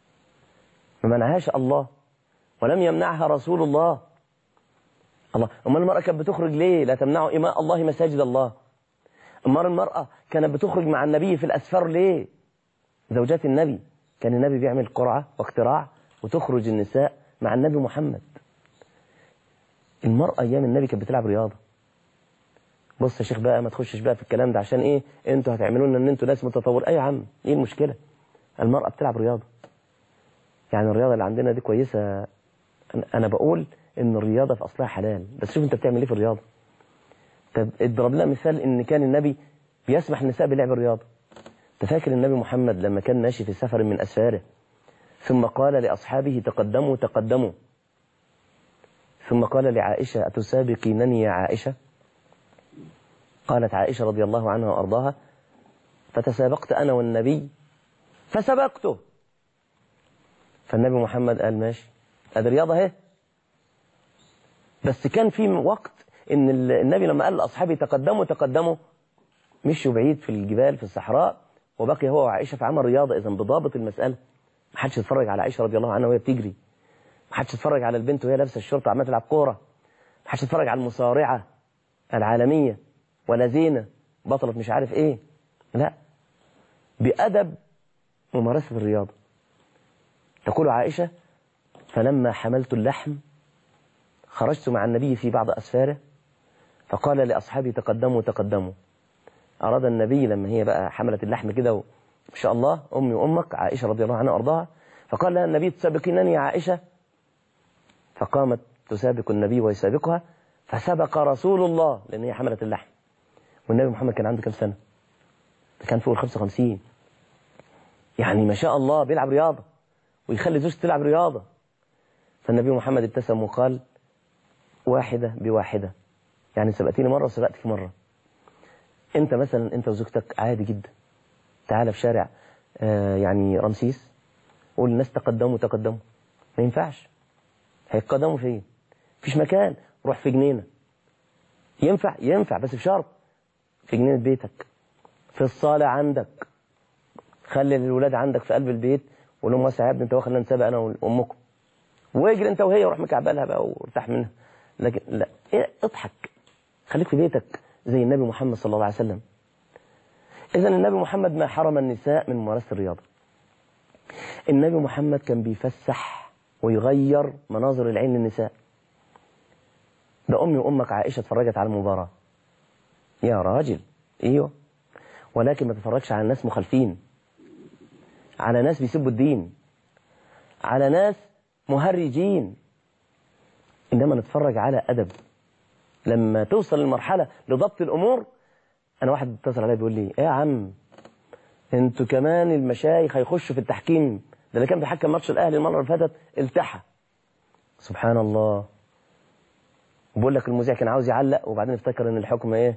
ما منعهاش الله ولم يمنعها رسول الله الله امال المراه كانت بتخرج ليه لا تمنعوا اماء الله مساجد الله امال المراه كانت بتخرج مع النبي في الاسفار ليه زوجات النبي كان النبي بيعمل قرعه واقتراع وتخرج النساء مع النبي محمد المرأة أيام النبي كانت بتلعب رياضة بص يا شيخ بقى ما تخشش بقى في الكلام ده عشان ايه انتوا هتعملوا لنا ان انتوا ناس متطور اي يا عم ايه المشكلة المرأة بتلعب رياضة يعني الرياضة اللي عندنا دي كويسة انا بقول ان الرياضة في اصلها حلال بس شوف انت بتعمل ايه في الرياضة طب اضرب لنا مثال ان كان النبي بيسمح النساء بلعب الرياضة تفاكر النبي محمد لما كان ماشي في سفر من اسفاره ثم قال لأصحابه تقدموا تقدموا ثم قال لعائشة أتسابقينني يا عائشة قالت عائشة رضي الله عنها وأرضاها فتسابقت أنا والنبي فسبقته فالنبي محمد قال ماشي ادي رياضة اهي بس كان في وقت ان النبي لما قال لاصحابه تقدموا تقدموا مشوا بعيد في الجبال في الصحراء وبقي هو وعائشة في عمل رياضة اذا بضابط المسألة ما حدش يتفرج على عائشة رضي الله عنها وهي بتجري محدش يتفرج على البنت وهي لابسه الشرطه عماله تلعب كوره محدش يتفرج على المصارعه العالميه ولا زينه بطله مش عارف ايه لا بأدب ممارسة الرياضة تقول عائشة فلما حملت اللحم خرجت مع النبي في بعض أسفاره فقال لأصحابي تقدموا تقدموا أراد النبي لما هي بقى حملت اللحم كده وإن شاء الله أمي وأمك عائشة رضي الله عنها وأرضاها فقال لها النبي تسابقينني يا عائشة فقامت تسابق النبي ويسابقها فسبق رسول الله لأن هي حملت اللحم والنبي محمد كان عنده كم سنة كان فوق ال 55 يعني ما شاء الله بيلعب رياضة ويخلي زوجته تلعب رياضة فالنبي محمد ابتسم وقال واحدة بواحدة يعني سبقتيني مرة وسبقتك مرة انت مثلا انت وزوجتك عادي جدا تعالى في شارع آه يعني رمسيس قول الناس تقدموا تقدموا ما ينفعش هيتقدموا فين مفيش مكان روح في جنينة ينفع ينفع بس بشرط في جنينة بيتك في الصالة عندك خلي الولاد عندك في قلب البيت وقول لهم واسع يا ابني انت واخد نسابة انا وامكم واجري انت وهي وروح مكعبلها بقى وارتاح منها لكن لا إيه اضحك خليك في بيتك زي النبي محمد صلى الله عليه وسلم اذا النبي محمد ما حرم النساء من ممارسة الرياضة النبي محمد كان بيفسح ويغير مناظر العين للنساء ده امي وامك عائشة اتفرجت على المباراة يا راجل ايوه ولكن ما تتفرجش على ناس مخالفين على ناس بيسبوا الدين على ناس مهرجين إنما نتفرج على أدب لما توصل للمرحلة لضبط الأمور أنا واحد اتصل عليا بيقول لي إيه يا عم انتوا كمان المشايخ هيخشوا في التحكيم ده اللي كان بيحكم ماتش الأهلي المرة اللي فاتت التحى سبحان الله بقول لك المذيع كان عاوز يعلق وبعدين افتكر ان الحكم ايه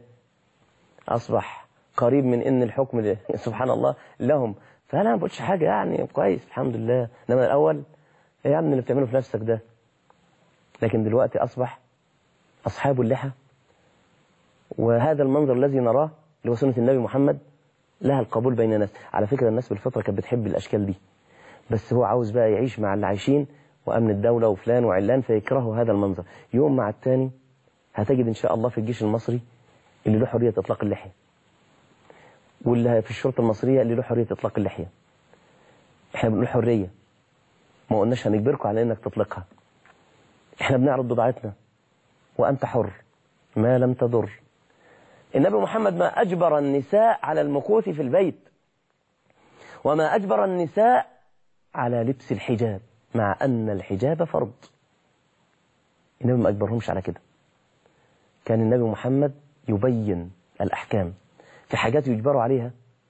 اصبح قريب من ان الحكم سبحان الله لهم فانا ما بقولش حاجه يعني كويس الحمد لله انما الاول ايه يا عم اللي بتعمله في نفسك ده لكن دلوقتي اصبح اصحاب اللحى وهذا المنظر الذي نراه اللي هو سنه النبي محمد لها القبول بين الناس على فكره الناس بالفطره كانت بتحب الاشكال دي بس هو عاوز بقى يعيش مع اللي عايشين وامن الدوله وفلان وعلان فيكرهوا هذا المنظر يوم مع الثاني هتجد ان شاء الله في الجيش المصري اللي له حريه اطلاق اللحيه واللي في الشرطة المصرية اللي له حرية إطلاق اللحية احنا بنقول حرية ما قلناش هنجبركم على انك تطلقها احنا بنعرض بضاعتنا وانت حر ما لم تضر النبي محمد ما اجبر النساء على المكوث في البيت وما اجبر النساء على لبس الحجاب مع ان الحجاب فرض النبي ما اجبرهمش على كده كان النبي محمد يبين الاحكام في حاجات يجبروا عليها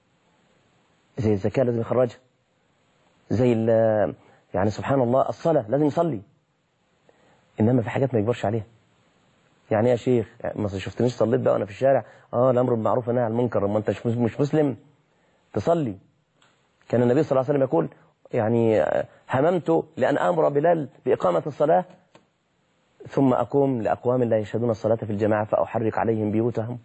زي الزكاة لازم يخرجها زي يعني سبحان الله الصلاة لازم يصلي إنما في حاجات ما يجبرش عليها يعني يا شيخ ما شفتنيش صليت بقى وانا في الشارع اه الامر بالمعروف والنهي عن المنكر ما انت مش مسلم تصلي كان النبي صلى الله عليه وسلم يقول يعني هممت لان امر بلال باقامه الصلاه ثم اقوم لاقوام لا يشهدون الصلاه في الجماعه فاحرق عليهم بيوتهم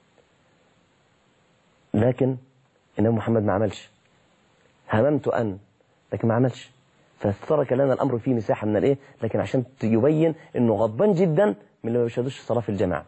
لكن النبي محمد ما عملش هممت أن لكن ما عملش فترك لنا الأمر فيه مساحة من الإيه لكن عشان يبين أنه غضبان جدا من اللي ما بيشهدوش الصلاة في الجماعة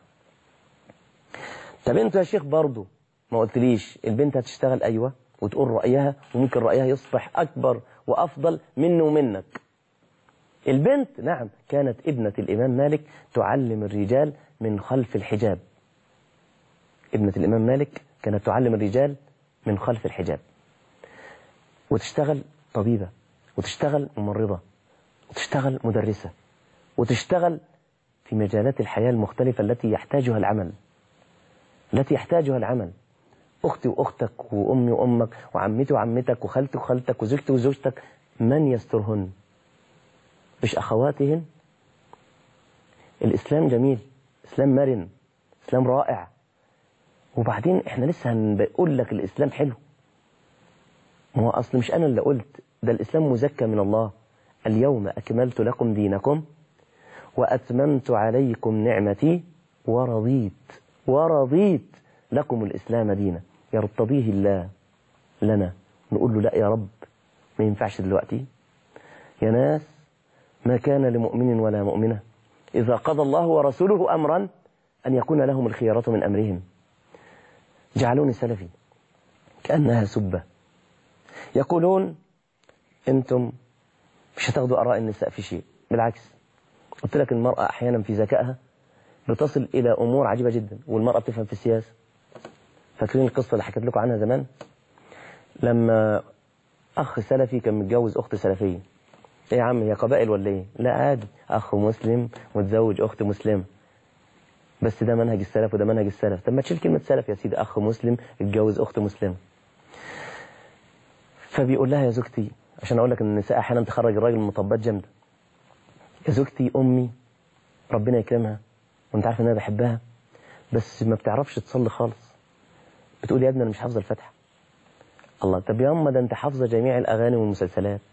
طب انت يا شيخ برضه ما قلتليش البنت هتشتغل أيوة وتقول رأيها وممكن رأيها يصبح أكبر وأفضل منه ومنك البنت نعم كانت ابنة الإمام مالك تعلم الرجال من خلف الحجاب ابنة الإمام مالك كانت تعلم الرجال من خلف الحجاب وتشتغل طبيبة وتشتغل ممرضة وتشتغل مدرسة وتشتغل في مجالات الحياة المختلفة التي يحتاجها العمل التي يحتاجها العمل أختي وأختك وأمي وأمك وعمتي وعمتك وخالتي وخالتك وزوجتي وزوجتك من يسترهن مش أخواتهن الإسلام جميل إسلام مرن إسلام رائع وبعدين احنا لسه هنقول لك الإسلام حلو ما هو أصل مش أنا اللي قلت ده الإسلام مزكى من الله اليوم أكملت لكم دينكم وأتممت عليكم نعمتي ورضيت ورضيت لكم الإسلام دينا يرتضيه الله لنا نقول له لا يا رب ما ينفعش دلوقتي يا ناس ما كان لمؤمن ولا مؤمنة إذا قضى الله ورسوله أمرا أن يكون لهم الخيارة من أمرهم جعلوني سلفي كأنها سبة يقولون أنتم مش هتاخدوا آراء النساء في شيء بالعكس قلت لك المرأة أحيانا في ذكائها بتصل إلى أمور عجيبة جدا والمرأة بتفهم في السياسة فاكرين القصة اللي حكيت لكم عنها زمان لما أخ سلفي كان متجوز أخت سلفية إيه يا عم هي قبائل ولا إيه لا عادي أخ مسلم متزوج أخت مسلمة بس ده منهج السلف وده منهج السلف طب ما تشيل كلمة سلف يا سيدي أخ مسلم اتجوز أخت مسلمة فبيقول لها يا زوجتي عشان أقول لك إن النساء أحيانا تخرج الراجل من مطبات جامدة يا زوجتي أمي ربنا يكرمها وأنت عارف إن أنا بحبها بس ما بتعرفش تصلي خالص بتقول يا ابني أنا مش حافظة الفاتحة الله طب يا أما ده أنت حافظة جميع الأغاني والمسلسلات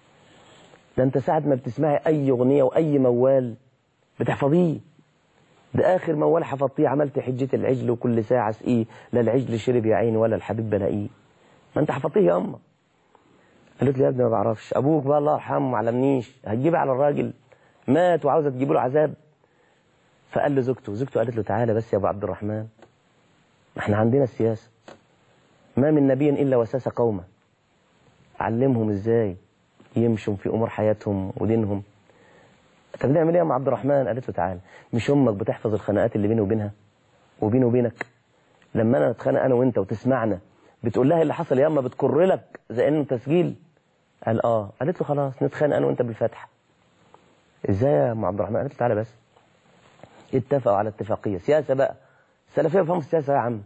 ده أنت ساعة ما بتسمعي أي أغنية وأي موال بتحفظيه ده آخر موال حفظتيه عملت حجة العجل وكل ساعة سقيه لا العجل شرب يا عيني ولا الحبيب بلاقيه ما أنت حفظتيه يا أما قالت لي يا ابني ما بعرفش أبوك بقى الله يرحمه ما علمنيش هتجيب على الراجل مات وعاوزة تجيب له عذاب فقال له زوجته زوجته قالت له تعالى بس يا أبو عبد الرحمن احنا عندنا السياسة ما من نبي إلا وساس قومه علمهم ازاي يمشوا في أمور حياتهم ودينهم طب نعمل ايه يا ام عبد الرحمن قالت له تعالى مش امك بتحفظ الخناقات اللي بيني وبينها وبيني وبينك لما انا اتخانق انا وانت وتسمعنا بتقول لها اللي حصل يا اما بتكر لك زي انه تسجيل قال اه قالت له خلاص نتخانق انا وانت بالفاتحه ازاي يا ام عبد الرحمن قالت له تعالى بس اتفقوا على اتفاقيه سياسه بقى السلفيه بيفهموا السياسه يا عم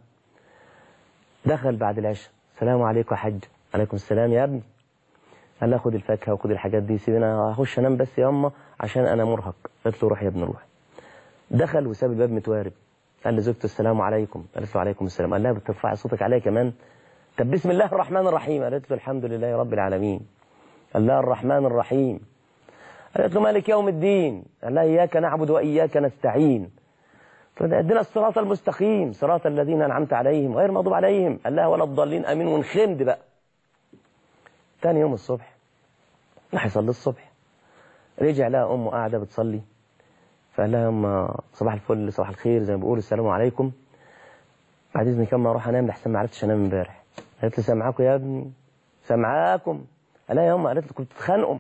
دخل بعد العشاء السلام عليكم يا حاج عليكم السلام يا ابني قال لها خد الفاكهه وخد الحاجات دي سيبنا هخش انام بس يا اما عشان انا مرهق قالت له روح يا ابني روح دخل وساب الباب متوارب قال لزوجته السلام عليكم قالت له عليكم السلام قال لها بترفعي صوتك عليا كمان طب بسم الله الرحمن الرحيم قالت له الحمد لله رب العالمين قال لها الرحمن الرحيم قالت له مالك يوم الدين قال لها اياك نعبد واياك نستعين فادنا الصراط المستقيم صراط الذين انعمت عليهم غير مغضوب عليهم قال لها ولا الضالين امين ونخمد بقى تاني يوم الصبح راح يصلي الصبح رجع لها امه قاعده بتصلي فقال لها يا أم صباح الفل صباح الخير زي ما بيقولوا السلام عليكم بعد اذنك اما اروح انام لحسن ما عرفتش انام امبارح قالت له سامعاكم يا ابني سامعاكم قال لها يا امه قالت له كنت بتتخانقوا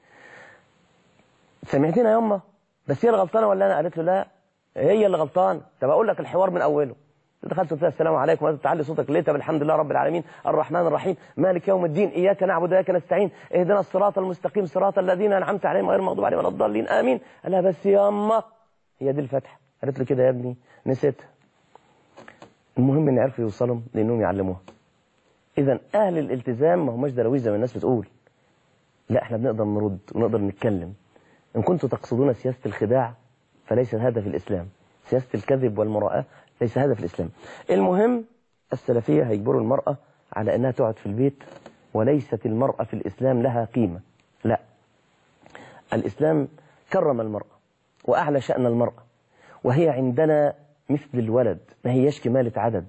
سمعتينا يا امه بس هي اللي غلطانه ولا انا قالت له لا هي اللي غلطانه طب اقول لك الحوار من اوله دخلت قلت لها السلام عليكم وانت تعلي صوتك ليه طب الحمد لله رب العالمين الرحمن الرحيم مالك يوم الدين اياك نعبد واياك نستعين اهدنا الصراط المستقيم صراط الذين انعمت عليهم غير المغضوب عليهم ولا الضالين امين قال لها بس يا اما هي دي الفتحه قالت له كده يا ابني نسيتها المهم ان عرفوا يوصلوا لانهم يعلموها اذا اهل الالتزام ما هماش درويش زي ما الناس بتقول لا احنا بنقدر نرد ونقدر نتكلم ان كنتم تقصدون سياسه الخداع فليس هذا في الاسلام سياسه الكذب والمراءه ليس هذا في الإسلام المهم السلفية هيجبروا المرأة على أنها تقعد في البيت وليست المرأة في الإسلام لها قيمة لا الإسلام كرم المرأة وأعلى شأن المرأة وهي عندنا مثل الولد ما هياش كمالة عدد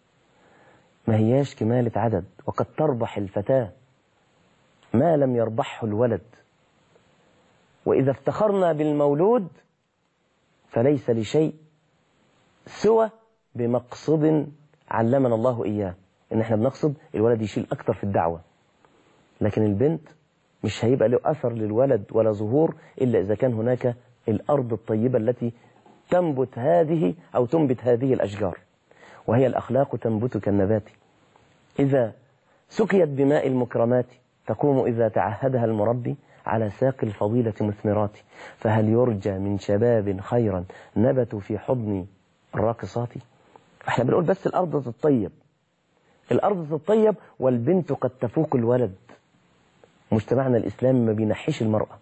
ما هياش كمالة عدد وقد تربح الفتاة ما لم يربحه الولد وإذا افتخرنا بالمولود فليس لشيء سوى بمقصد علمنا الله إياه إن إحنا بنقصد الولد يشيل أكتر في الدعوة لكن البنت مش هيبقى له أثر للولد ولا ظهور إلا إذا كان هناك الأرض الطيبة التي تنبت هذه أو تنبت هذه الأشجار وهي الأخلاق تنبت كالنبات إذا سقيت بماء المكرمات تقوم إذا تعهدها المربي على ساق الفضيلة مثمرات فهل يرجى من شباب خيرا نبتوا في حضن الراقصات احنا بنقول بس الأرض تتطيب الأرض تتطيب والبنت قد تفوق الولد مجتمعنا الإسلامي ما بينحيش المرأة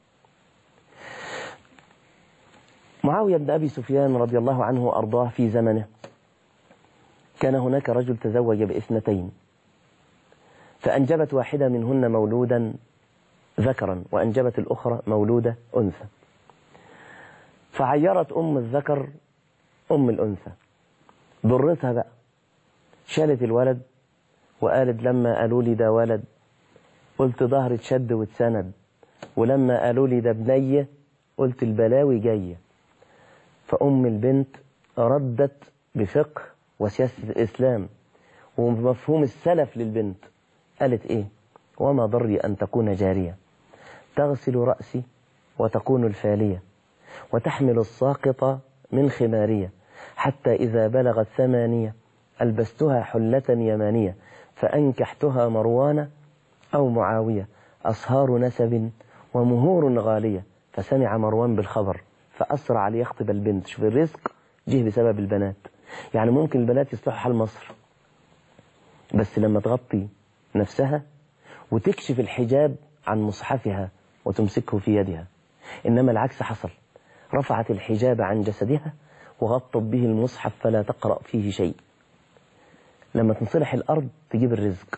معاوية بن أبي سفيان رضي الله عنه وأرضاه في زمنه كان هناك رجل تزوج باثنتين فأنجبت واحدة منهن مولودا ذكرا وأنجبت الأخرى مولودة أنثى فعيرت أم الذكر أم الأنثى ضرتها بقى شالت الولد وقالت لما قالوا لي ده ولد قلت ظهري اتشد واتسند ولما قالوا لي ده بنية قلت البلاوي جاية فأم البنت ردت بفقه وسياسة الإسلام ومفهوم السلف للبنت قالت إيه وما ضري أن تكون جارية تغسل رأسي وتكون الفالية وتحمل الساقط من خمارية حتى إذا بلغت ثمانية ألبستها حلة يمانية فأنكحتها مروان أو معاوية أصهار نسب ومهور غالية فسمع مروان بالخبر فأسرع ليخطب البنت شوف الرزق جه بسبب البنات يعني ممكن البنات يصلحوا حال مصر بس لما تغطي نفسها وتكشف الحجاب عن مصحفها وتمسكه في يدها إنما العكس حصل رفعت الحجاب عن جسدها وغطت به المصحف فلا تقرأ فيه شيء لما تنصلح الأرض تجيب الرزق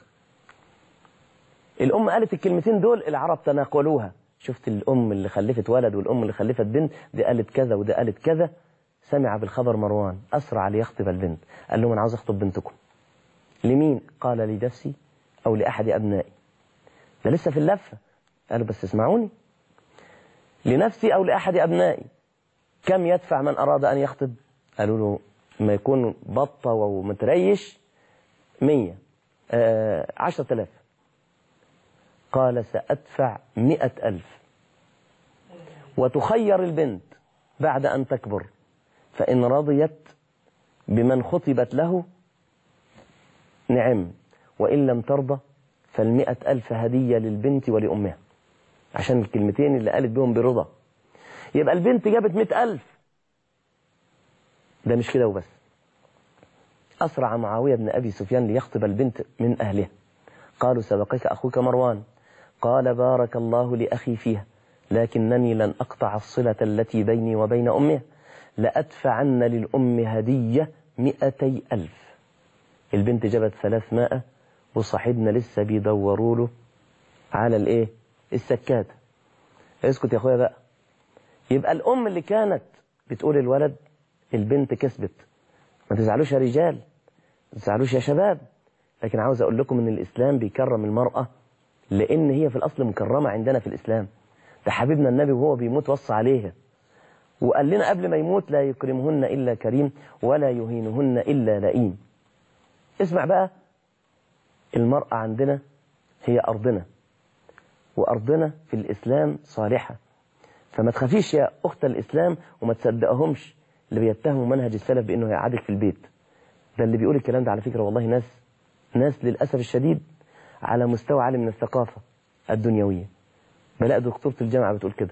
الأم قالت الكلمتين دول العرب تناقلوها شفت الأم اللي خلفت ولد والأم اللي خلفت بنت دي قالت كذا وده قالت كذا سمع بالخبر مروان أسرع ليخطب البنت قال لهم أنا عاوز أخطب بنتكم لمين قال لنفسي أو لأحد أبنائي ده لسه في اللفة قالوا بس اسمعوني لنفسي أو لأحد أبنائي كم يدفع من أراد أن يخطب قالوا له ما يكون بطة ومتريش مية آه عشرة آلاف قال سأدفع مئة ألف وتخير البنت بعد أن تكبر فإن رضيت بمن خطبت له نعم وإن لم ترضى فالمئة ألف هدية للبنت ولأمها عشان الكلمتين اللي قالت بهم برضا يبقى البنت جابت مئة ألف ده مش كده وبس أسرع معاوية بن أبي سفيان ليخطب البنت من أهلها قالوا سبقك أخوك مروان قال بارك الله لأخي فيها لكنني لن أقطع الصلة التي بيني وبين أمها لأدفعن للأم هدية مئتي ألف البنت جابت ثلاثمائة وصاحبنا لسه بيدوروا له على الايه السكات اسكت يا اخويا بقى يبقى الام اللي كانت بتقول الولد البنت كسبت ما تزعلوش يا رجال ما تزعلوش يا شباب لكن عاوز اقول لكم ان الاسلام بيكرم المرأة لان هي في الاصل مكرمة عندنا في الاسلام ده حبيبنا النبي وهو بيموت وصى عليها وقال لنا قبل ما يموت لا يكرمهن الا كريم ولا يهينهن الا لئيم اسمع بقى المرأة عندنا هي أرضنا وأرضنا في الإسلام صالحة فما تخافيش يا أخت الإسلام وما تصدقهمش اللي بيتهموا منهج السلف بأنه يقعدك في البيت ده اللي بيقول الكلام ده على فكرة والله ناس ناس للأسف الشديد على مستوى عالي من الثقافة الدنيوية بلاقي دكتورة الجامعة بتقول كده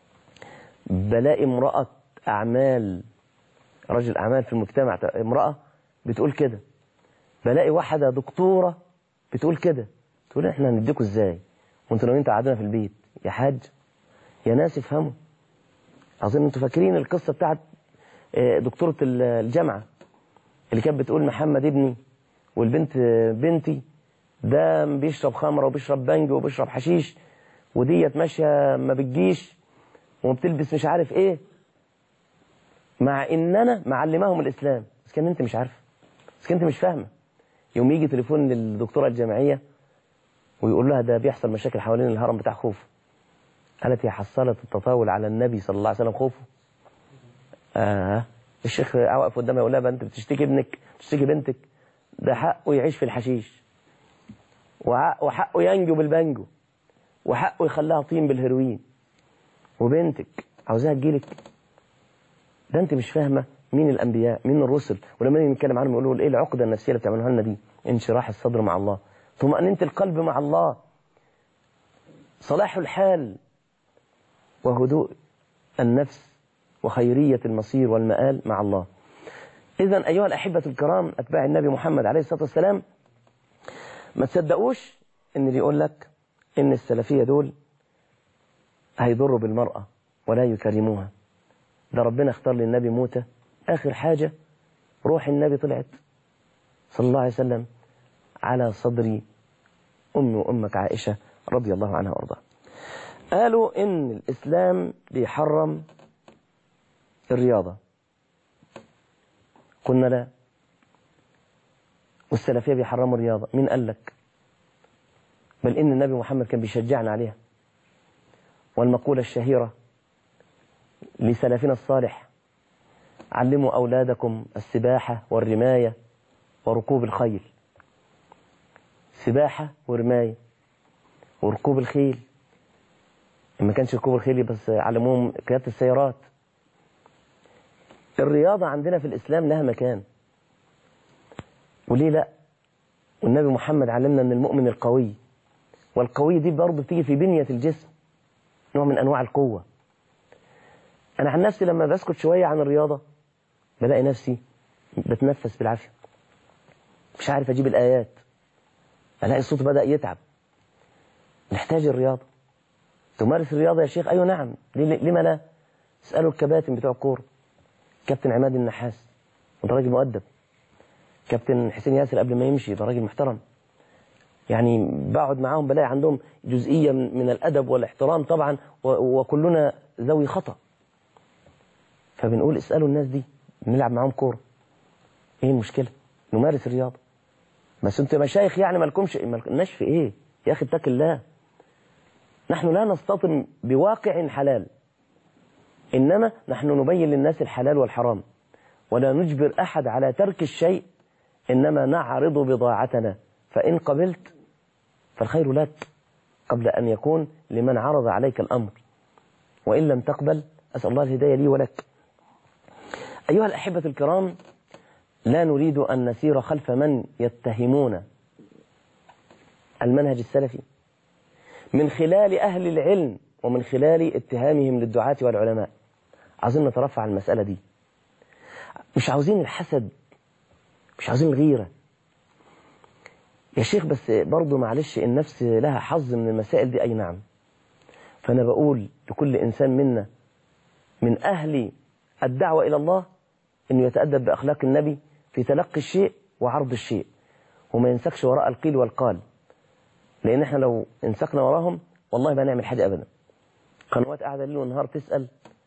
بلاقي امرأة أعمال رجل أعمال في المجتمع امرأة بتقول كده بلاقي واحدة دكتورة بتقول كده تقول احنا هنديكوا ازاي وانتوا ناويين تقعدونا في البيت يا حاج يا ناس افهموا اظن انتوا فاكرين القصه بتاعت دكتوره الجامعه اللي كانت بتقول محمد ابني والبنت بنتي ده بيشرب خمره وبيشرب بنج وبيشرب حشيش وديت ماشيه ما بتجيش وبتلبس مش عارف ايه مع اننا معلماهم الاسلام بس كان انت مش عارفه بس كان انت مش فاهمه يوم يجي تليفون للدكتورة الجامعية ويقول لها ده بيحصل مشاكل حوالين الهرم بتاع خوفو قالت هي حصلت التطاول على النبي صلى الله عليه وسلم خوفو آه الشيخ واقف قدامها يقول لها انت بتشتكي ابنك بتشتكي بنتك ده حقه يعيش في الحشيش وحقه ينجو بالبنجو وحقه يخليها طين بالهيروين وبنتك عاوزاها تجيلك ده انت مش فاهمه مين الأنبياء مين الرسل ولما نيجي نتكلم عنهم يقولوا إيه العقدة النفسية اللي بتعملوها لنا دي انشراح الصدر مع الله طمأنينة القلب مع الله صلاح الحال وهدوء النفس وخيرية المصير والمآل مع الله إذا أيها الأحبة الكرام أتباع النبي محمد عليه الصلاة والسلام ما تصدقوش إن اللي يقول لك إن السلفية دول هيضروا بالمرأة ولا يكرموها ده ربنا اختار للنبي موتة آخر حاجة روح النبي طلعت صلى الله عليه وسلم على صدر أم وأمك عائشة رضي الله عنها وارضاها قالوا إن الإسلام بيحرم الرياضة قلنا لا والسلفية بيحرموا الرياضة مين قال لك بل إن النبي محمد كان بيشجعنا عليها والمقولة الشهيرة لسلفنا الصالح علموا أولادكم السباحة والرماية وركوب الخيل سباحة ورماية وركوب الخيل ما كانش ركوب الخيل بس علموهم قيادة السيارات الرياضة عندنا في الإسلام لها مكان وليه لا والنبي محمد علمنا أن المؤمن القوي والقوي دي برضه بتيجي في بنية الجسم نوع من أنواع القوة أنا عن نفسي لما بسكت شوية عن الرياضة بلاقي نفسي بتنفس بالعافية مش عارف أجيب الآيات ألاقي الصوت بدأ يتعب نحتاج الرياضة تمارس الرياضة يا شيخ أيوة نعم لما لا اسألوا الكباتن بتوع الكورة كابتن عماد النحاس وده راجل مؤدب كابتن حسين ياسر قبل ما يمشي ده راجل محترم يعني بقعد معاهم بلاقي عندهم جزئية من الأدب والاحترام طبعا وكلنا ذوي خطأ فبنقول اسألوا الناس دي نلعب معاهم كورة ايه المشكلة نمارس الرياضة بس انت مشايخ يعني مالكمش مالكناش في ايه يا اخي اتق الله نحن لا نستطم بواقع حلال إنما نحن نبين للناس الحلال والحرام ولا نجبر أحد على ترك الشيء إنما نعرض بضاعتنا فإن قبلت فالخير لك قبل أن يكون لمن عرض عليك الأمر وإن لم تقبل أسأل الله الهداية لي ولك أيها الأحبة الكرام لا نريد أن نسير خلف من يتهمون المنهج السلفي من خلال أهل العلم ومن خلال اتهامهم للدعاة والعلماء عاوزين نترفع عن المسألة دي مش عاوزين الحسد مش عاوزين الغيرة يا شيخ بس برضه معلش النفس لها حظ من المسائل دي أي نعم فأنا بقول لكل إنسان منا من أهل الدعوة إلى الله أنه يتأدب بأخلاق النبي في تلقي الشيء وعرض الشيء وما ينسكش وراء القيل والقال لأن احنا لو انسكنا وراهم والله ما نعمل حاجة أبدا قنوات قاعدة ليل ونهار تسأل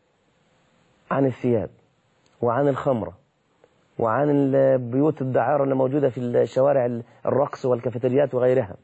عن الثياب وعن الخمرة وعن البيوت الدعارة اللي موجودة في الشوارع الرقص والكافيتريات وغيرها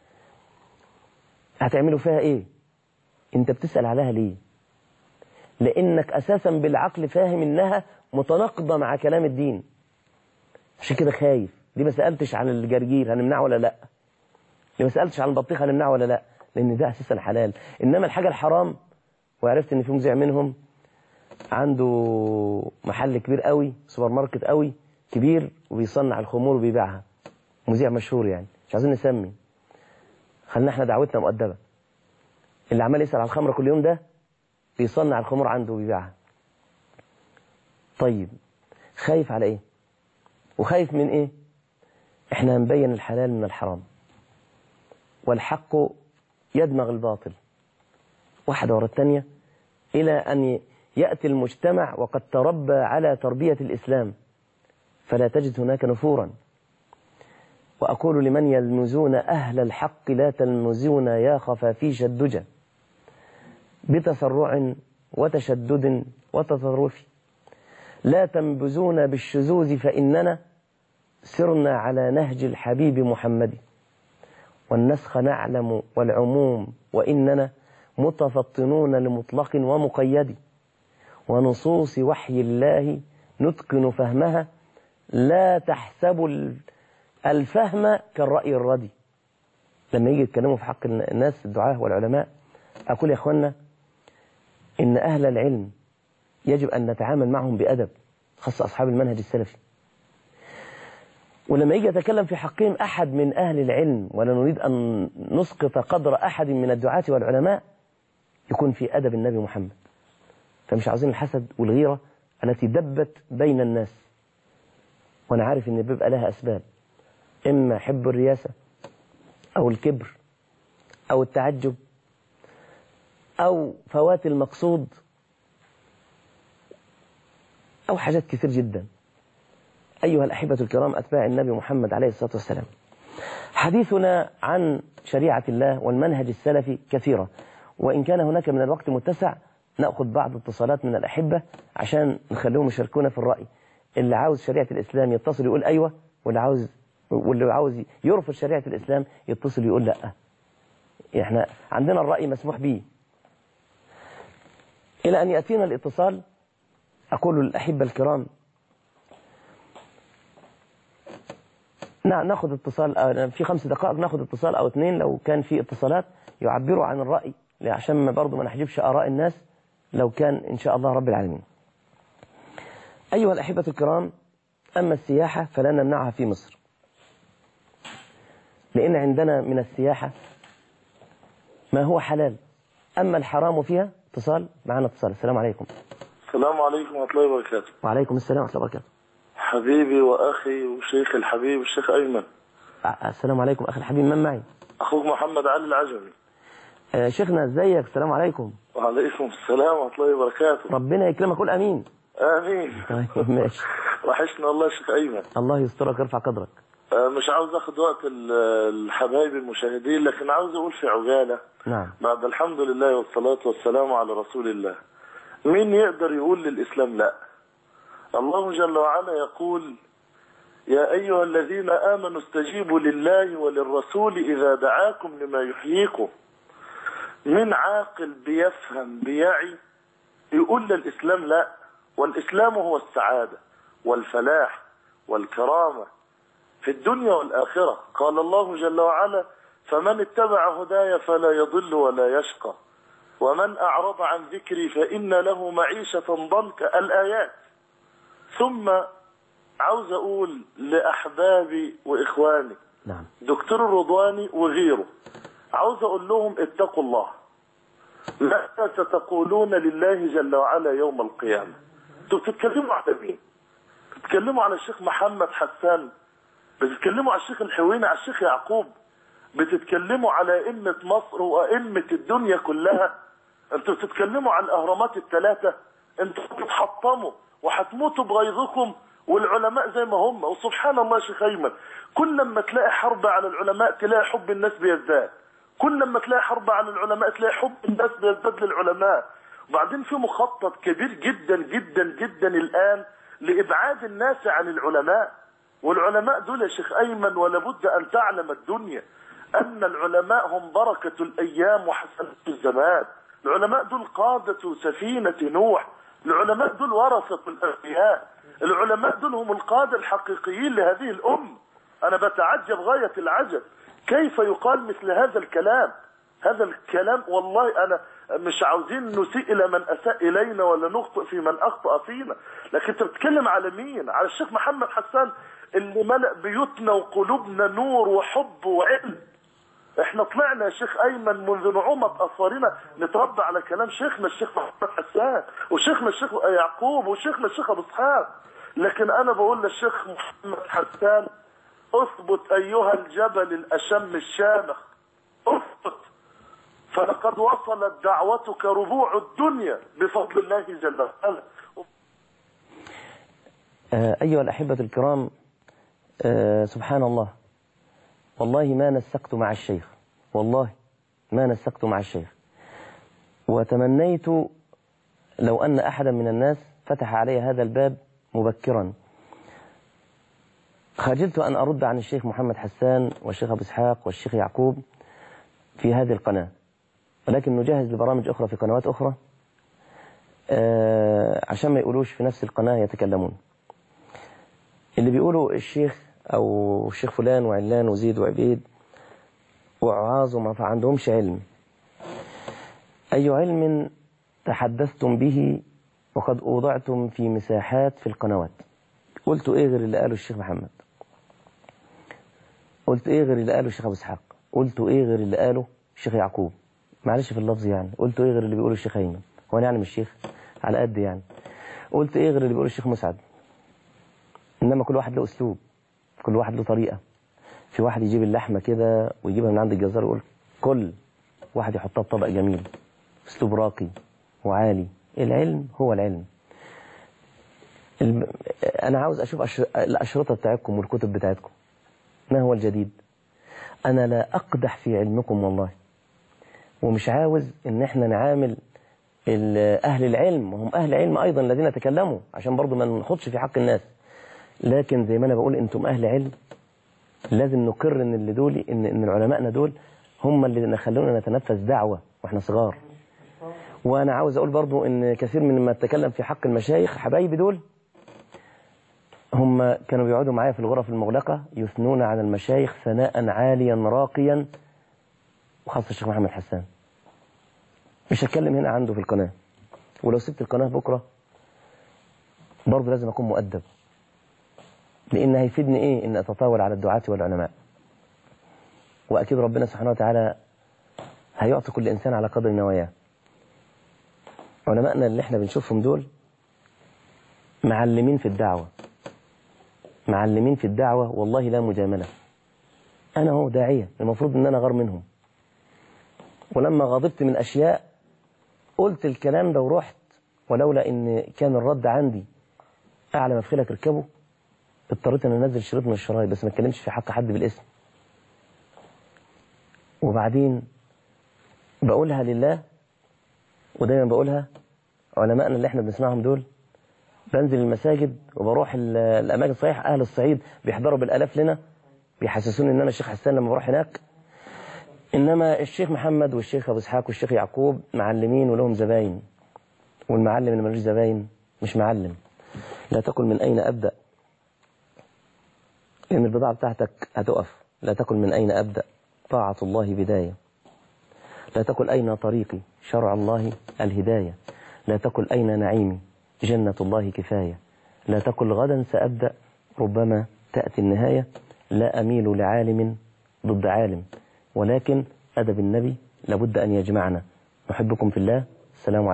هتعملوا فيها ايه انت بتسأل عليها ليه لانك اساسا بالعقل فاهم انها متناقضة مع كلام الدين عشان كده خايف دي ما سألتش عن الجرجير هنمنعه ولا لا دي ما سألتش عن البطيخ هنمنعه ولا لا لان ده اساسا حلال انما الحاجة الحرام وعرفت ان في مذيع منهم عنده محل كبير قوي سوبر ماركت قوي كبير وبيصنع الخمور وبيبيعها مذيع مشهور يعني مش عايزين نسمي خلينا احنا دعوتنا مؤدبة اللي عمال يسأل على الخمرة كل يوم ده بيصنع الخمور عنده وبيبيعها طيب خايف على ايه وخايف من ايه احنا هنبين الحلال من الحرام والحق يدمغ الباطل واحدة ورا الثانية إلى أن يأتي المجتمع وقد تربى على تربية الإسلام فلا تجد هناك نفورا وأقول لمن يلمزون أهل الحق لا تلمزون يا خفافيش الدجى بتسرع وتشدد وتطرف لا تنبزون بالشذوذ فإننا سرنا على نهج الحبيب محمد والنسخ نعلم والعموم وإننا متفطنون لمطلق ومقيد ونصوص وحي الله نتقن فهمها لا تحسب الفهم كالرأي الردي لما يجي يتكلموا في حق الناس الدعاة والعلماء أقول يا أخوانا إن أهل العلم يجب أن نتعامل معهم بأدب خاصة أصحاب المنهج السلفي ولما يجي يتكلم في حقهم أحد من أهل العلم ولا نريد أن نسقط قدر أحد من الدعاة والعلماء يكون في أدب النبي محمد فمش عاوزين الحسد والغيرة التي دبت بين الناس وأنا عارف إن بيبقى لها أسباب إما حب الرياسة أو الكبر أو التعجب أو فوات المقصود أو حاجات كثير جدا أيها الأحبة الكرام أتباع النبي محمد عليه الصلاة والسلام حديثنا عن شريعة الله والمنهج السلفي كثيرة وإن كان هناك من الوقت متسع نأخذ بعض اتصالات من الأحبة عشان نخليهم يشاركونا في الرأي اللي عاوز شريعة الإسلام يتصل يقول أيوة واللي عاوز واللي عاوز يرفض شريعة الإسلام يتصل يقول لا احنا عندنا الرأي مسموح به إلى أن يأتينا الاتصال أقول الأحبة الكرام نعم ناخذ اتصال آه، في خمس دقائق ناخذ اتصال أو اثنين لو كان في اتصالات يعبروا عن الرأي عشان ما برضه ما نحجبش آراء الناس لو كان إن شاء الله رب العالمين أيها الأحبة الكرام أما السياحة فلا نمنعها في مصر لأن عندنا من السياحة ما هو حلال أما الحرام فيها اتصال معنا اتصال السلام عليكم السلام عليكم ورحمة الله وبركاته وعليكم السلام ورحمة الله وبركاته حبيبي وأخي وشيخ الحبيب الشيخ أيمن ع- السلام عليكم أخي الحبيب من معي أخوك محمد علي العجمي آه، شيخنا ازيك السلام عليكم وعليكم السلام ورحمة الله وبركاته ربنا يكرمك قول امين آمين طيب ماشي وحشنا الله يا شيخ أيمن الله يسترك يرفع قدرك آه، مش عاوز أخذ وقت ال- الحبايب المشاهدين لكن عاوز أقول في عجالة نعم بعد الحمد لله والصلاة والسلام على رسول الله مين يقدر يقول للإسلام لا الله جل وعلا يقول يا أيها الذين آمنوا استجيبوا لله وللرسول إذا دعاكم لما يحييكم من عاقل بيفهم بيعي يقول للإسلام لا والإسلام هو السعادة والفلاح والكرامة في الدنيا والآخرة قال الله جل وعلا فمن اتبع هداي فلا يضل ولا يشقى ومن أعرض عن ذكري فإن له معيشة ضنكا الآيات ثم عاوز أقول لأحبابي وإخواني نعم دكتور الرضواني وغيره عاوز أقول لهم اتقوا الله ماذا ستقولون لله جل وعلا يوم القيامة انتوا بتتكلموا على مين بتتكلموا على الشيخ محمد حسان بتتكلموا على الشيخ الحويني على الشيخ يعقوب بتتكلموا على أئمة مصر وأئمة الدنيا كلها انتوا بتتكلموا عن الأهرامات الثلاثة انتوا بتحطموا وهتموتوا بغيظكم والعلماء زي ما هم وسبحان الله يا شيخ أيمن كل لما تلاقي حرب على العلماء تلاقي حب الناس بيزداد كل لما تلاقي حرب على العلماء تلاقي حب الناس بيزداد للعلماء وبعدين في مخطط كبير جدا جدا جدا الآن لإبعاد الناس عن العلماء والعلماء دول يا شيخ أيمن ولابد أن تعلم الدنيا أن العلماء هم بركة الأيام وحسنة الزمان العلماء دول قادة سفينة نوح العلماء دول ورثة الأنبياء العلماء دول هم القادة الحقيقيين لهذه الأمة أنا بتعجب غاية العجب كيف يقال مثل هذا الكلام هذا الكلام والله أنا مش عاوزين نسيء إلى من أساء إلينا ولا نخطئ في من أخطأ فينا لكن أنت بتتكلم على مين على الشيخ محمد حسان اللي ملأ بيوتنا وقلوبنا نور وحب وعلم احنا طلعنا يا شيخ ايمن منذ نعومة اظفارنا نتربى على كلام شيخنا الشيخ محمد حسان وشيخنا الشيخ يعقوب وشيخنا الشيخ ابو اسحاق لكن انا بقول للشيخ محمد حسان اثبت ايها الجبل الاشم الشامخ اثبت فلقد وصلت دعوتك ربوع الدنيا بفضل الله جل وعلا آه، أيها الأحبة الكرام آه، سبحان الله والله ما نسقت مع الشيخ والله ما نسقت مع الشيخ وتمنيت لو أن أحدا من الناس فتح علي هذا الباب مبكرا خجلت أن أرد عن الشيخ محمد حسان والشيخ أبو إسحاق والشيخ يعقوب في هذه القناة ولكن نجهز لبرامج أخرى في قنوات أخرى آه، عشان ما يقولوش في نفس القناة يتكلمون اللي بيقولوا الشيخ أو الشيخ فلان وعلان وزيد وعبيد وعاظ وما عندهمش علم أي علم تحدثتم به وقد أوضعتم في مساحات في القنوات قلت إيه غير اللي قاله الشيخ محمد قلت إيه غير اللي قاله الشيخ أبو إسحاق قلت إيه غير اللي قاله الشيخ يعقوب معلش في اللفظ يعني قلت إيه غير اللي بيقوله الشيخ أيمن هو أنا يعني مش شيخ على قد يعني قلت إيه غير اللي بيقوله الشيخ مسعد إنما كل واحد له أسلوب كل واحد له طريقة في واحد يجيب اللحمة كده ويجيبها من عند الجزار ويقول كل واحد يحطها بطبق جميل أسلوب راقي وعالي العلم هو العلم الم... أنا عاوز أشوف أش... الأشرطة بتاعتكم والكتب بتاعتكم ما هو الجديد أنا لا أقدح في علمكم والله ومش عاوز إن إحنا نعامل ال- أهل العلم وهم أهل علم أيضا الذين تكلموا عشان برضو ما نخدش في حق الناس لكن زي ما أنا بقول أنتم أهل علم لازم نقر إن اللي دول إن, إن علمائنا دول هم اللي خلونا نتنفس دعوة وإحنا صغار وأنا عاوز أقول برضو إن كثير من ما اتكلم في حق المشايخ حبايبي دول هم كانوا بيقعدوا معايا في الغرف المغلقة يثنون على المشايخ ثناء عاليا راقيا وخاصة الشيخ محمد حسان مش هتكلم هنا عنده في القناة ولو سبت القناة بكرة برضه لازم أكون مؤدب لأن هيفيدني إيه إن أتطاول على الدعاة والعلماء وأكيد ربنا سبحانه وتعالى هيعطي كل إنسان على قدر نواياه علمائنا اللي احنا بنشوفهم دول معلمين في الدعوة معلمين في الدعوة والله لا مجاملة أنا هو داعية المفروض أن أنا غار منهم ولما غضبت من أشياء قلت الكلام ده ورحت ولولا أن كان الرد عندي أعلى ما في اركبه اضطريت أن أنزل شريط من الشرايط بس ما اتكلمش في حق حد بالاسم وبعدين بقولها لله ودايما بقولها علمائنا اللي احنا بنسمعهم دول بنزل المساجد وبروح الاماكن صحيح اهل الصعيد بيحضروا بالالاف لنا بيحسسوني ان انا الشيخ حسان لما بروح هناك انما الشيخ محمد والشيخ ابو اسحاق والشيخ يعقوب معلمين ولهم زباين والمعلم اللي ملوش زباين مش معلم لا تقل من اين ابدا لان البضاعه بتاعتك هتقف لا تقل من اين ابدا طاعه الله بدايه لا تقل أين طريقي شرع الله الهداية لا تقل أين نعيمي جنة الله كفاية لا تقل غدا سأبدأ ربما تأتي النهاية لا أميل لعالم ضد عالم ولكن أدب النبي لابد أن يجمعنا نحبكم في الله السلام عليكم